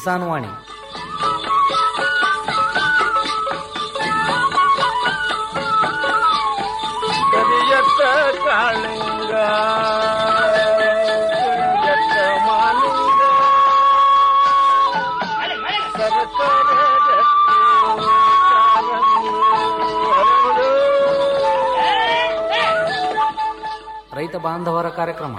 ಕಿಸಾನ್ ವಾಣಿ ಕರಿಯತ್ತ ಕಾಳಿಂಗ ಕರಿಯತ್ತ ಮಾಲಿಂಗ ಸರಕಾರ ರೈತ ಬಾಂಧವರ ಕಾರ್ಯಕ್ರಮ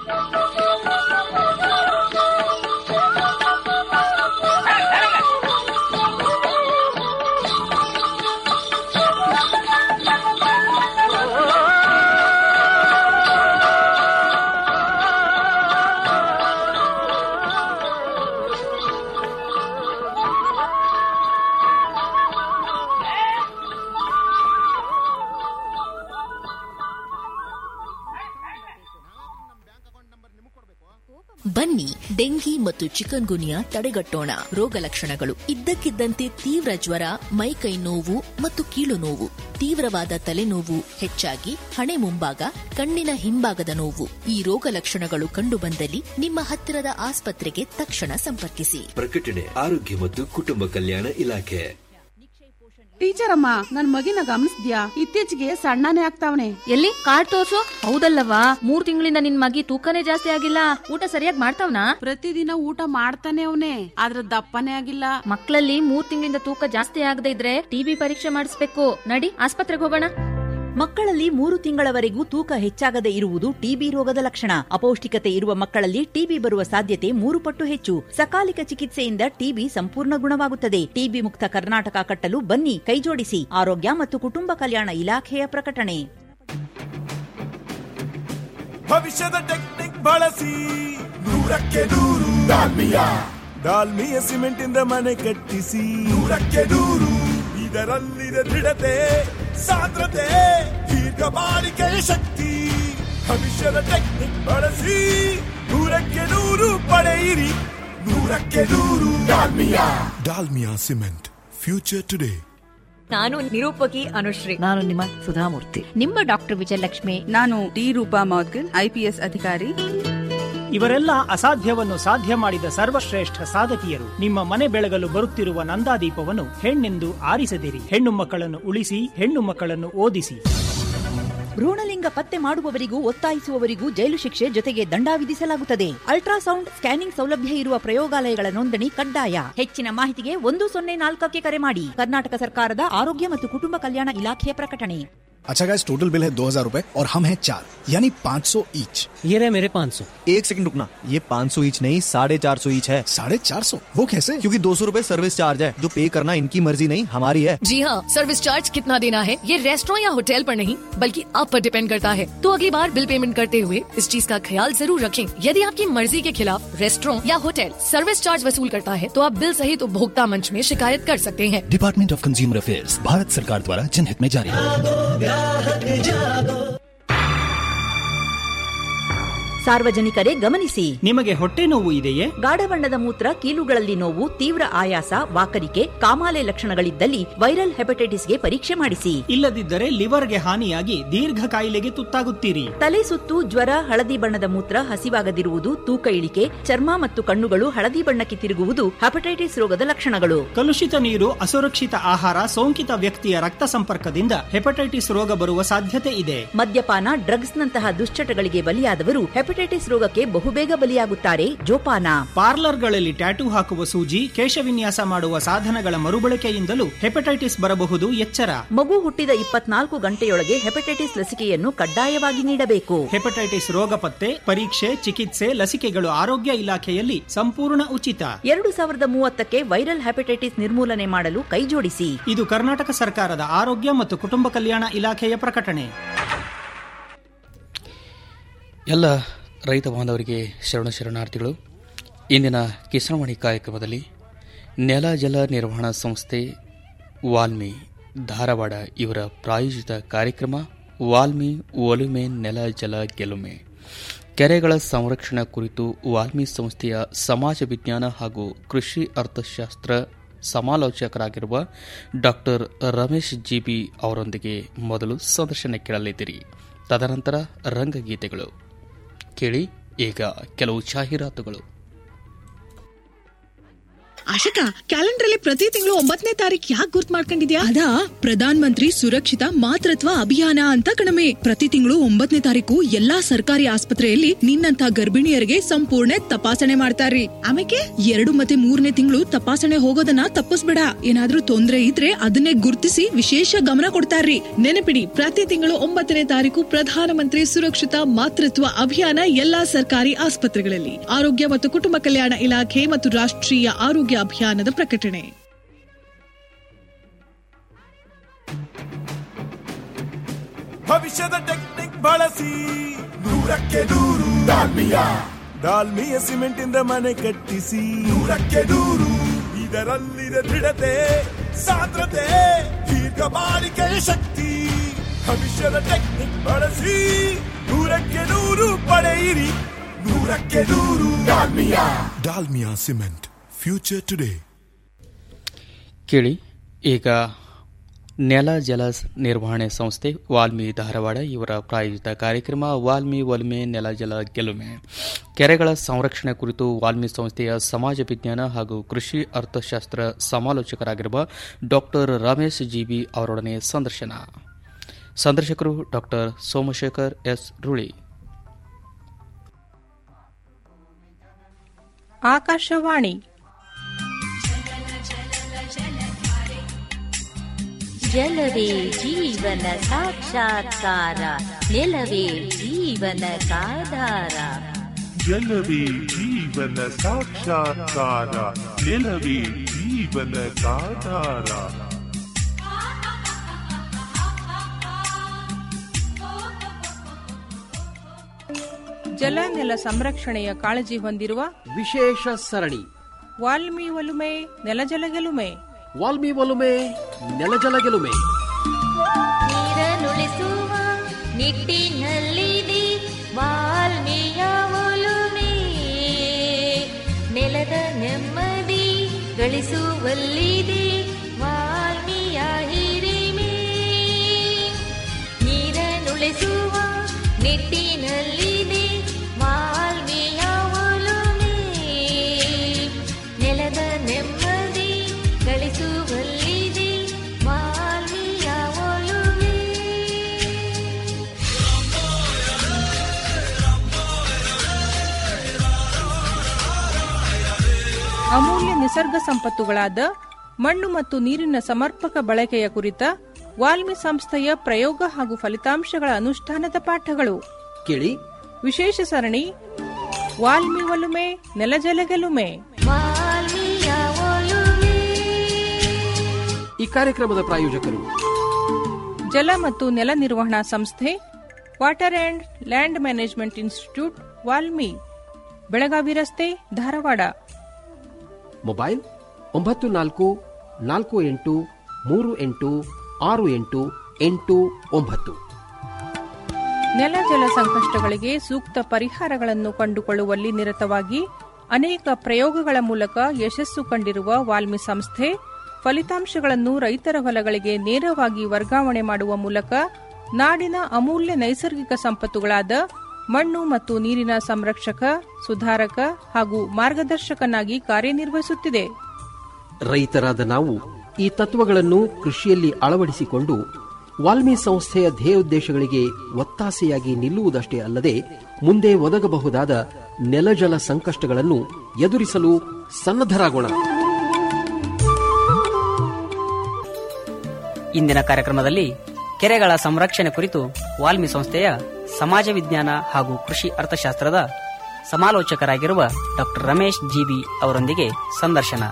ಬನ್ನಿ ಡೆಂಗಿ ಮತ್ತು ಚಿಕನ್ ಗುನಿಯಾ ತಡೆಗಟ್ಟೋಣ ರೋಗ ಲಕ್ಷಣಗಳು ಇದ್ದಕ್ಕಿದ್ದಂತೆ ತೀವ್ರ ಜ್ವರ ಮೈಕೈ ನೋವು ಮತ್ತು ಕೀಲು ನೋವು ತೀವ್ರವಾದ ತಲೆನೋವು ಹೆಚ್ಚಾಗಿ ಹಣೆ ಮುಂಭಾಗ ಕಣ್ಣಿನ ಹಿಂಭಾಗದ ನೋವು ಈ ರೋಗ ಲಕ್ಷಣಗಳು ಕಂಡುಬಂದಲ್ಲಿ ನಿಮ್ಮ ಹತ್ತಿರದ ಆಸ್ಪತ್ರೆಗೆ ತಕ್ಷಣ ಸಂಪರ್ಕಿಸಿ ಪ್ರಕಟಣೆ ಆರೋಗ್ಯ ಮತ್ತು ಕುಟುಂಬ ಕಲ್ಯಾಣ ಇಲಾಖೆ ಟೀಚರ್ ಅಮ್ಮ ನನ್ ಮಗಿನ ಗಮನಿಸ್ದ್ಯಾ ಇತ್ತೀಚೆಗೆ ಸಣ್ಣನೇ ಆಗ್ತಾವನೆ ಎಲ್ಲಿ ಕಾರ್ಡ್ ತೋರ್ಸು ಹೌದಲ್ಲವಾ ಮೂರ್ ತಿಂಗಳಿಂದ ನಿನ್ ಮಗಿ ತೂಕನೇ ಜಾಸ್ತಿ ಆಗಿಲ್ಲ ಊಟ ಸರಿಯಾಗಿ ಮಾಡ್ತಾವ್ನಾ ಪ್ರತಿದಿನ ಊಟ ಮಾಡ್ತಾನೆ ಅವನೇ ಆದ್ರ ದಪ್ಪನೇ ಆಗಿಲ್ಲ ಮಕ್ಕಳಲ್ಲಿ ಮೂರ್ ತಿಂಗಳಿಂದ ತೂಕ ಜಾಸ್ತಿ ಆಗದೆ ಇದ್ರೆ ಟಿಬಿ ಪರೀಕ್ಷೆ ಮಾಡಿಸ್ಬೇಕು ನಡಿ ಆಸ್ಪತ್ರೆಗೆ ಹೋಗೋಣ ಮಕ್ಕಳಲ್ಲಿ ಮೂರು ತಿಂಗಳವರೆಗೂ ತೂಕ ಹೆಚ್ಚಾಗದೆ ಇರುವುದು ಟಿಬಿ ರೋಗದ ಲಕ್ಷಣ ಅಪೌಷ್ಟಿಕತೆ ಇರುವ ಮಕ್ಕಳಲ್ಲಿ ಟಿಬಿ ಬರುವ ಸಾಧ್ಯತೆ ಮೂರು ಪಟ್ಟು ಹೆಚ್ಚು ಸಕಾಲಿಕ ಚಿಕಿತ್ಸೆಯಿಂದ ಟಿಬಿ ಸಂಪೂರ್ಣ ಗುಣವಾಗುತ್ತದೆ ಟಿಬಿ ಮುಕ್ತ ಕರ್ನಾಟಕ ಕಟ್ಟಲು ಬನ್ನಿ ಕೈಜೋಡಿಸಿ ಆರೋಗ್ಯ ಮತ್ತು ಕುಟುಂಬ ಕಲ್ಯಾಣ ಇಲಾಖೆಯ ಪ್ರಕಟಣೆ ಭವಿಷ್ಯದ ಟೆಕ್ನಿಕ್ ಬಳಸಿ ನೂರಕ್ಕೆ ನೂರು ಡಾಲ್ಮಿಯ ಡಾಲ್ಮಿಯ ಸಿಮೆಂಟ್ ಇಂದ ಮನೆ ಕಟ್ಟಿಸಿ ನೂರಕ್ಕೆ ನೂರು ಇದರಲ್ಲಿದೆ ದೃಢತೆ ಸಾಂದ್ರತೆ ದೀರ್ಘ ಬಾಳಿಕೆಯ ಶಕ್ತಿ ಭವಿಷ್ಯದ ಟೆಕ್ನಿಕ್ ಬಳಸಿ ನೂರಕ್ಕೆ ನೂರು ಪಡೆಯಿರಿ ನೂರಕ್ಕೆ ನೂರು Dalmia Dalmia cement future today ನಾನು ನಿರೂಪಕಿ ಅನುಶ್ರೀ ನಾನು ನಿಮ್ಮ ಸುಧಾಮೂರ್ತಿ ನಿಮ್ಮ ಡಾಕ್ಟರ್ ವಿಜಯಲಕ್ಷ್ಮಿ ನಾನು ಡಿ ರೂಪಾ ಮೌದ್ಗಲ್ ಐಪಿಎಸ್ ಅಧಿಕಾರಿ ಇವರೆಲ್ಲ ಅಸಾಧ್ಯವನ್ನು ಸಾಧ್ಯ ಮಾಡಿದ ಸರ್ವಶ್ರೇಷ್ಠ ಸಾಧಕಿಯರು ನಿಮ್ಮ ಮನೆ ಬೆಳಗಲು ಬರುತ್ತಿರುವ ನಂದಾದೀಪವನ್ನು ಹೆಣ್ಣೆಂದು ಆರಿಸದಿರಿ ಹೆಣ್ಣು ಮಕ್ಕಳನ್ನು ಉಳಿಸಿ ಹೆಣ್ಣು ಮಕ್ಕಳನ್ನು ಓದಿಸಿ ಭ್ರೂಣಲಿಂಗ ಪತ್ತೆ ಮಾಡುವವರಿಗೂ ಒತ್ತಾಯಿಸುವವರಿಗೂ ಜೈಲು ಶಿಕ್ಷೆ ಜೊತೆಗೆ ದಂಡ ವಿಧಿಸಲಾಗುತ್ತದೆ ಅಲ್ಟ್ರಾಸೌಂಡ್ ಸ್ಕ್ಯಾನಿಂಗ್ ಸೌಲಭ್ಯ ಇರುವ ಪ್ರಯೋಗಾಲಯಗಳ ನೋಂದಣಿ ಕಡ್ಡಾಯ ಹೆಚ್ಚಿನ ಮಾಹಿತಿಗೆ ಒಂದು ಸೊನ್ನೆ ನಾಲ್ಕಕ್ಕೆ ಕರೆ ಮಾಡಿ ಕರ್ನಾಟಕ ಸರ್ಕಾರದ ಆರೋಗ್ಯ ಮತ್ತು ಕುಟುಂಬ ಕಲ್ಯಾಣ ಇಲಾಖೆಯ ಪ್ರಕಟಣೆ अच्छा गाइस टोटल बिल है दो हजार रूपए और हम हैं चार यानी पाँच सौ ईच ये रहे मेरे पाँच सौ एक सेकंड रुकना ये पाँच सौ ईच नहीं साढ़े चार सौ ईच है साढ़े चार सौ वो कैसे क्योंकि दो सौ रूपए सर्विस चार्ज है जो पे करना इनकी मर्जी नहीं हमारी है जी हाँ सर्विस चार्ज कितना देना है ये रेस्टोरेंट या होटल पर नहीं बल्कि आप पर डिपेंड करता है तो अगली बार बिल पेमेंट करते हुए इस चीज का ख्याल जरूर रखें यदि आपकी मर्जी के खिलाफ रेस्टोरेंट या होटल सर्विस चार्ज वसूल करता है तो आप बिल सहित उपभोक्ता मंच में शिकायत कर सकते हैं department of consumer affairs Bharat सरकार द्वारा जनहित में जारी ಸಾರ್ವಜನಿಕರೇ ಗಮನಿಸಿ ನಿಮಗೆ ಹೊಟ್ಟೆ ನೋವು ಇದೆಯೇ ಗಾಢ ಬಣ್ಣದ ಮೂತ್ರ ಕೀಲುಗಳಲ್ಲಿ ನೋವು ತೀವ್ರ ಆಯಾಸ ವಾಕರಿಕೆ ಕಾಮಾಲೆ ಲಕ್ಷಣಗಳಿದ್ದಲ್ಲಿ ವೈರಲ್ ಹೆಪಟೈಟಿಸ್ಗೆ ಪರೀಕ್ಷೆ ಮಾಡಿಸಿ ಇಲ್ಲದಿದ್ದರೆ ಲಿವರ್ಗೆ ಹಾನಿಯಾಗಿ ದೀರ್ಘ ಕಾಯಿಲೆಗೆ ತುತ್ತಾಗುತ್ತೀರಿ ತಲೆ ಸುತ್ತು ಜ್ವರ ಹಳದಿ ಬಣ್ಣದ ಮೂತ್ರ ಹಸಿವಾಗದಿರುವುದು ತೂಕ ಇಳಿಕೆ ಚರ್ಮ ಮತ್ತು ಕಣ್ಣುಗಳು ಹಳದಿ ಬಣ್ಣಕ್ಕೆ ತಿರುಗುವುದು ಹೆಪಟೈಟಿಸ್ ರೋಗದ ಲಕ್ಷಣಗಳು ಕಲುಷಿತ ನೀರು ಅಸುರಕ್ಷಿತ ಆಹಾರ ಸೋಂಕಿತ ವ್ಯಕ್ತಿಯ ರಕ್ತ ಸಂಪರ್ಕದಿಂದ ಹೆಪಟೈಟಿಸ್ ರೋಗ ಬರುವ ಸಾಧ್ಯತೆ ಇದೆ ಮದ್ಯಪಾನ ಡ್ರಗ್ಸ್ನಂತಹ ದುಶ್ಚಟಗಳಿಗೆ ಬಲಿಯಾದವರು ಹೆಪಟೈಟಿಸ್ ರೋಗಕ್ಕೆ ಬಹುಬೇಗ ಬಲಿಯಾಗುತ್ತಾರೆ ಜೋಪಾನ ಪಾರ್ಲರ್ಗಳಲ್ಲಿ ಟ್ಯಾಟೂ ಹಾಕುವ ಸೂಜಿ ಕೇಶವಿನ್ಯಾಸ ಮಾಡುವ ಸಾಧನಗಳ ಮರುಬಳಕೆಯಿಂದಲೂ ಹೆಪಟೈಟಿಸ್ ಬರಬಹುದು ಎಚ್ಚರ ಮಗು ಹುಟ್ಟಿದ ಇಪ್ಪತ್ನಾಲ್ಕು ಗಂಟೆಯೊಳಗೆ ಹೆಪಟೈಟಿಸ್ ಲಸಿಕೆಯನ್ನು ಕಡ್ಡಾಯವಾಗಿ ನೀಡಬೇಕು ಹೆಪಟೈಟಿಸ್ ರೋಗ ಪತ್ತೆ ಪರೀಕ್ಷೆ ಚಿಕಿತ್ಸೆ ಲಸಿಕೆಗಳು ಆರೋಗ್ಯ ಇಲಾಖೆಯಲ್ಲಿ ಸಂಪೂರ್ಣ ಉಚಿತ ಎರಡು ಸಾವಿರದ ಮೂವತ್ತಕ್ಕೆ ವೈರಲ್ ಹೆಪಟೈಟಿಸ್ ನಿರ್ಮೂಲನೆ ಮಾಡಲು ಕೈಜೋಡಿಸಿ ಇದು ಕರ್ನಾಟಕ ಸರ್ಕಾರದ ಆರೋಗ್ಯ ಮತ್ತು ಕುಟುಂಬ ಕಲ್ಯಾಣ ಇಲಾಖೆಯ ಪ್ರಕಟಣೆ ಎಲ್ಲ ರೈತ ಬಾಂಧವರಿಗೆ ಶರಣ ಶರಣಾರ್ಥಿಗಳು ಇಂದಿನ ಕಿಸಾನ್ವಾಣಿ ಕಾರ್ಯಕ್ರಮದಲ್ಲಿ ನೆಲ ಜಲ ನಿರ್ವಹಣಾ ಸಂಸ್ಥೆ ವಾಲ್ಮಿ ಧಾರವಾಡ ಇವರ ಪ್ರಾಯೋಜಿತ ಕಾರ್ಯಕ್ರಮ ವಾಲ್ಮಿ ಒಲುಮೆ ನೆಲ ಜಲ ಗೆಲುಮೆ ಕೆರೆಗಳ ಸಂರಕ್ಷಣಾ ಕುರಿತು ವಾಲ್ಮಿ ಸಂಸ್ಥೆಯ ಸಮಾಜ ವಿಜ್ಞಾನ ಹಾಗೂ ಕೃಷಿ ಅರ್ಥಶಾಸ್ತ್ರ ಸಮಾಲೋಚಕರಾಗಿರುವ ಡಾಕ್ಟರ್ ರಮೇಶ್ ಜಿಬಿ ಅವರೊಂದಿಗೆ ಮೊದಲು ಸಂದರ್ಶನ ಕೇಳಲಿದ್ದೀರಿ ತದನಂತರ ರಂಗಗೀತೆಗಳು ಕೇಳಿ ಈಗ ಕೆಲವು ಜಾಹೀರಾತುಗಳು ಆಶಿಕಾ ಕ್ಯಾಲೆಂಡರ್ ಅಲ್ಲಿ ಪ್ರತಿ ತಿಂಗಳು ಒಂಬತ್ತನೇ ತಾರೀಕು ಯಾಕೆ ಗುರ್ತ್ ಮಾಡ್ಕೊಂಡಿದ್ಯಾ ಅದಾ ಪ್ರಧಾನ ಮಂತ್ರಿ ಸುರಕ್ಷಿತ ಮಾತೃತ್ವ ಅಭಿಯಾನ ಅಂತ ಕಣಮೆ ಪ್ರತಿ ತಿಂಗಳು ಒಂಬತ್ತನೇ ತಾರೀಕು ಎಲ್ಲಾ ಸರ್ಕಾರಿ ಆಸ್ಪತ್ರೆಯಲ್ಲಿ ನಿನ್ನಂತ ಗರ್ಭಿಣಿಯರಿಗೆ ಸಂಪೂರ್ಣ ತಪಾಸಣೆ ಮಾಡ್ತಾರ್ರಿ ಆಮೇಲೆ ಎರಡು ಮತ್ತೆ ಮೂರನೇ ತಿಂಗಳು ತಪಾಸಣೆ ಹೋಗೋದನ್ನ ತಪ್ಪಿಸ್ಬೇಡ ಏನಾದ್ರೂ ತೊಂದ್ರೆ ಇದ್ರೆ ಅದನ್ನೇ ಗುರ್ತಿಸಿ ವಿಶೇಷ ಗಮನ ಕೊಡ್ತಾರ್ರಿ ನೆನಪಿಡಿ ಪ್ರತಿ ತಿಂಗಳು ಒಂಬತ್ತನೇ ತಾರೀಕು ಪ್ರಧಾನಮಂತ್ರಿ ಸುರಕ್ಷಿತ ಮಾತೃತ್ವ ಅಭಿಯಾನ ಎಲ್ಲಾ ಸರ್ಕಾರಿ ಆಸ್ಪತ್ರೆಗಳಲ್ಲಿ ಆರೋಗ್ಯ ಮತ್ತು ಕುಟುಂಬ ಕಲ್ಯಾಣ ಇಲಾಖೆ ಮತ್ತು ರಾಷ್ಟ್ರೀಯ ಆರೋಗ್ಯ ಅಭಿಯಾನದ ಪ್ರಕಟಣೆ ಭವಿಷ್ಯದ ಟೆಕ್ನಿಕ್ ಬಳಸಿ ನೂರಕ್ಕೆ ನೂರು ಡಾಲ್ಮಿಯ ಡಾಲ್ಮಿಯ ಸಿಮೆಂಟ್ ಇಂದ ಮನೆ ಕಟ್ಟಿಸಿ ನೂರಕ್ಕೆ ನೂರು ಇದರಲ್ಲಿದೆ ದೃಢತೆ ಸಾಂದ್ರತೆ ದೀರ್ಘ ಬಾಳಿಕೆಯ ಶಕ್ತಿ ಭವಿಷ್ಯದ ಟೆಕ್ನಿಕ್ ಬಳಸಿ ನೂರಕ್ಕೆ ನೂರು ಪಡೆಯಿರಿ ನೂರಕ್ಕೆ ನೂರು Dalmia Dalmia cement future today ಕೇಳಿ ಈಗ ನೆಲ ಜಲ ನಿರ್ವಹಣೆ ಸಂಸ್ಥೆ ವಾಲ್ಮಿ ಧಾರವಾಡ ಇವರ ಪ್ರಾಯೋಜಿತ ಕಾರ್ಯಕ್ರಮ ವಾಲ್ಮಿ ಒಲ್ಮೆ ನೆಲ ಜಲ ಗೆಲುಮೆ ಕೆರೆಗಳ ಸಂರಕ್ಷಣೆ ಕುರಿತು ವಾಲ್ಮಿ ಸಂಸ್ಥೆಯ ಸಮಾಜ ವಿಜ್ಞಾನ ಹಾಗೂ ಕೃಷಿ ಅರ್ಥಶಾಸ್ತ್ರ ಸಮಾಲೋಚಕರಾಗಿರುವ ಡಾಕ್ಟರ್ ರಮೇಶ್ ಜಿಬಿ ಅವರೊಡನೆ ಸಂದರ್ಶನ ಸಂದರ್ಶಕರು ಡಾಕ್ಟರ್ ಸೋಮಶೇಖರ್ ಎಸ್ ರುಳಿ ಆಕಾಶವಾಣಿ ಜಲವೇ ಜೀವನ ಸಾಕ್ಷಾತ್ಕಾರ ನೆಲವೇ ಜೀವನದಾಧಾರ ಜಲವೇ ಜೀವನ ಸಾಕ್ಷಾತ್ಕಾರ ನೆಲವೇ ಜೀವನದಾಧಾರ ಜಲ ನೆಲ ಸಂರಕ್ಷಣೆಯ ಕಾಳಜಿ ಹೊಂದಿರುವ ವಿಶೇಷ ಸರಣಿ ವಾಲ್ಮಿ ಒಲುಮೆ ನೆಲಜಲ ಗೆಲುಮೆ ವಾಲ್ಮಿ ಒಲುಮೆ ನೆಲಜಲ ಗೆಲುಮೆ ನೀರನ್ನುಳಿಸುವ ನಿಟ್ಟಿನಲ್ಲಿದೆ ವಾಲ್ಮೀಯ ಒಲುಮೆ ನೆಲದ ನೆಮ್ಮದಿ ಗಳಿಸುವಲ್ಲಿದೆ ವಾಲ್ಮೀಯ ಹಿರಿಮೆ ನೀರನ್ನುಳಿಸುವ ನಿಟ್ಟಿನಲ್ಲಿದೆ ವಾಲ್ಮೀಯ ಒಲುಮೆ ನೆಲದ ನೆಮ್ಮದಿ ಗಳಿಸುವಲ್ಲಿದೆ ವಾಲ್ಮೀಯ ಒಲುಮೆ ಅಮೂಲ್ಯ ನಿಸರ್ಗ ಸಂಪತ್ತುಗಳಾದ ಮಣ್ಣು ಮತ್ತು ನೀರಿನ ಸಮರ್ಪಕ ಬಳಕೆಯ ಕುರಿತ ವಾಲ್ಮಿ ಸಂಸ್ಥೆಯ ಪ್ರಯೋಗ ಹಾಗೂ ಫಲಿತಾಂಶಗಳ ಅನುಷ್ಠಾನದ ಪಾಠಗಳು ಕೇಳಿ ವಿಶೇಷ ಸರಣಿ ವಾಲ್ಮಿ ಒಲುಮೆ ನೆಲಜಲ ಗೆಲುಮೆ ವಾಲ್ಮೀಯ ಒಲುಮೆ ಈ ಕಾರ್ಯಕ್ರಮದ ಪ್ರಾಯೋಜಕರು ಜಲ ಮತ್ತು ನೆಲ ನಿರ್ವಹಣಾ ಸಂಸ್ಥೆ water and land management institute WALMI Belagavi ರಸ್ತೆ ಧಾರವಾಡ ಮೊಬೈಲ್ ಒಂಬತ್ತು ನಾಲ್ಕು ನಾಲ್ಕು ಎಂಟು ಮೂರು ಎಂಟು ಆರು ಎಂಟು ಎಂಟು ಒಂಬತ್ತು ನೆಲ ಜಲ ಸಂಕಷ್ಟಗಳಿಗೆ ಸೂಕ್ತ ಪರಿಹಾರಗಳನ್ನು ಕಂಡುಕೊಳ್ಳುವಲ್ಲಿ ನಿರತವಾಗಿ ಅನೇಕ ಪ್ರಯೋಗಗಳ ಮೂಲಕ ಯಶಸ್ಸು ಕಂಡಿರುವ ವಾಲ್ಮಿ ಸಂಸ್ಥೆ ಫಲಿತಾಂಶಗಳನ್ನು ರೈತರ ಹೊಲಗಳಿಗೆ ನೇರವಾಗಿ ವರ್ಗಾವಣೆ ಮಾಡುವ ಮೂಲಕ ನಾಡಿನ ಅಮೂಲ್ಯ ನೈಸರ್ಗಿಕ ಸಂಪತ್ತುಗಳಾದ ಮಣ್ಣು ಮತ್ತು ನೀರಿನ ಸಂರಕ್ಷಕ ಸುಧಾರಕ ಹಾಗೂ ಮಾರ್ಗದರ್ಶಕನಾಗಿ ಕಾರ್ಯನಿರ್ವಹಿಸುತ್ತಿದೆ ರೈತರಾದ ನಾವು ಈ ತತ್ವಗಳನ್ನು ಕೃಷಿಯಲ್ಲಿ ಅಳವಡಿಸಿಕೊಂಡು ವಾಲ್ಮಿ ಸಂಸ್ಥೆಯ ಧ್ಯೇಯೋದ್ದೇಶಗಳಿಗೆ ಒತ್ತಾಸೆಯಾಗಿ ನಿಲ್ಲುವುದಷ್ಟೇ ಅಲ್ಲದೆ ಮುಂದೆ ಒದಗಬಹುದಾದ ನೆಲಜಲ ಸಂಕಷ್ಟಗಳನ್ನು ಎದುರಿಸಲು ಸನ್ನದ್ಧರಾಗೋಣ ಇಂದಿನ ಕಾರ್ಯಕ್ರಮದಲ್ಲಿ ಕೆರೆಗಳ ಸಂರಕ್ಷಣೆ ಕುರಿತು ವಾಲ್ಮಿ ಸಂಸ್ಥೆಯ ಸಮಾಜ ವಿಜ್ಞಾನ ಹಾಗೂ ಕೃಷಿ ಅರ್ಥಶಾಸ್ತ್ರದ ಸಮಾಲೋಚಕರಾಗಿರುವ ಡಾಕ್ಟರ್ ರಮೇಶ್ ಜಿಬಿ ಅವರೊಂದಿಗೆ ಸಂದರ್ಶನ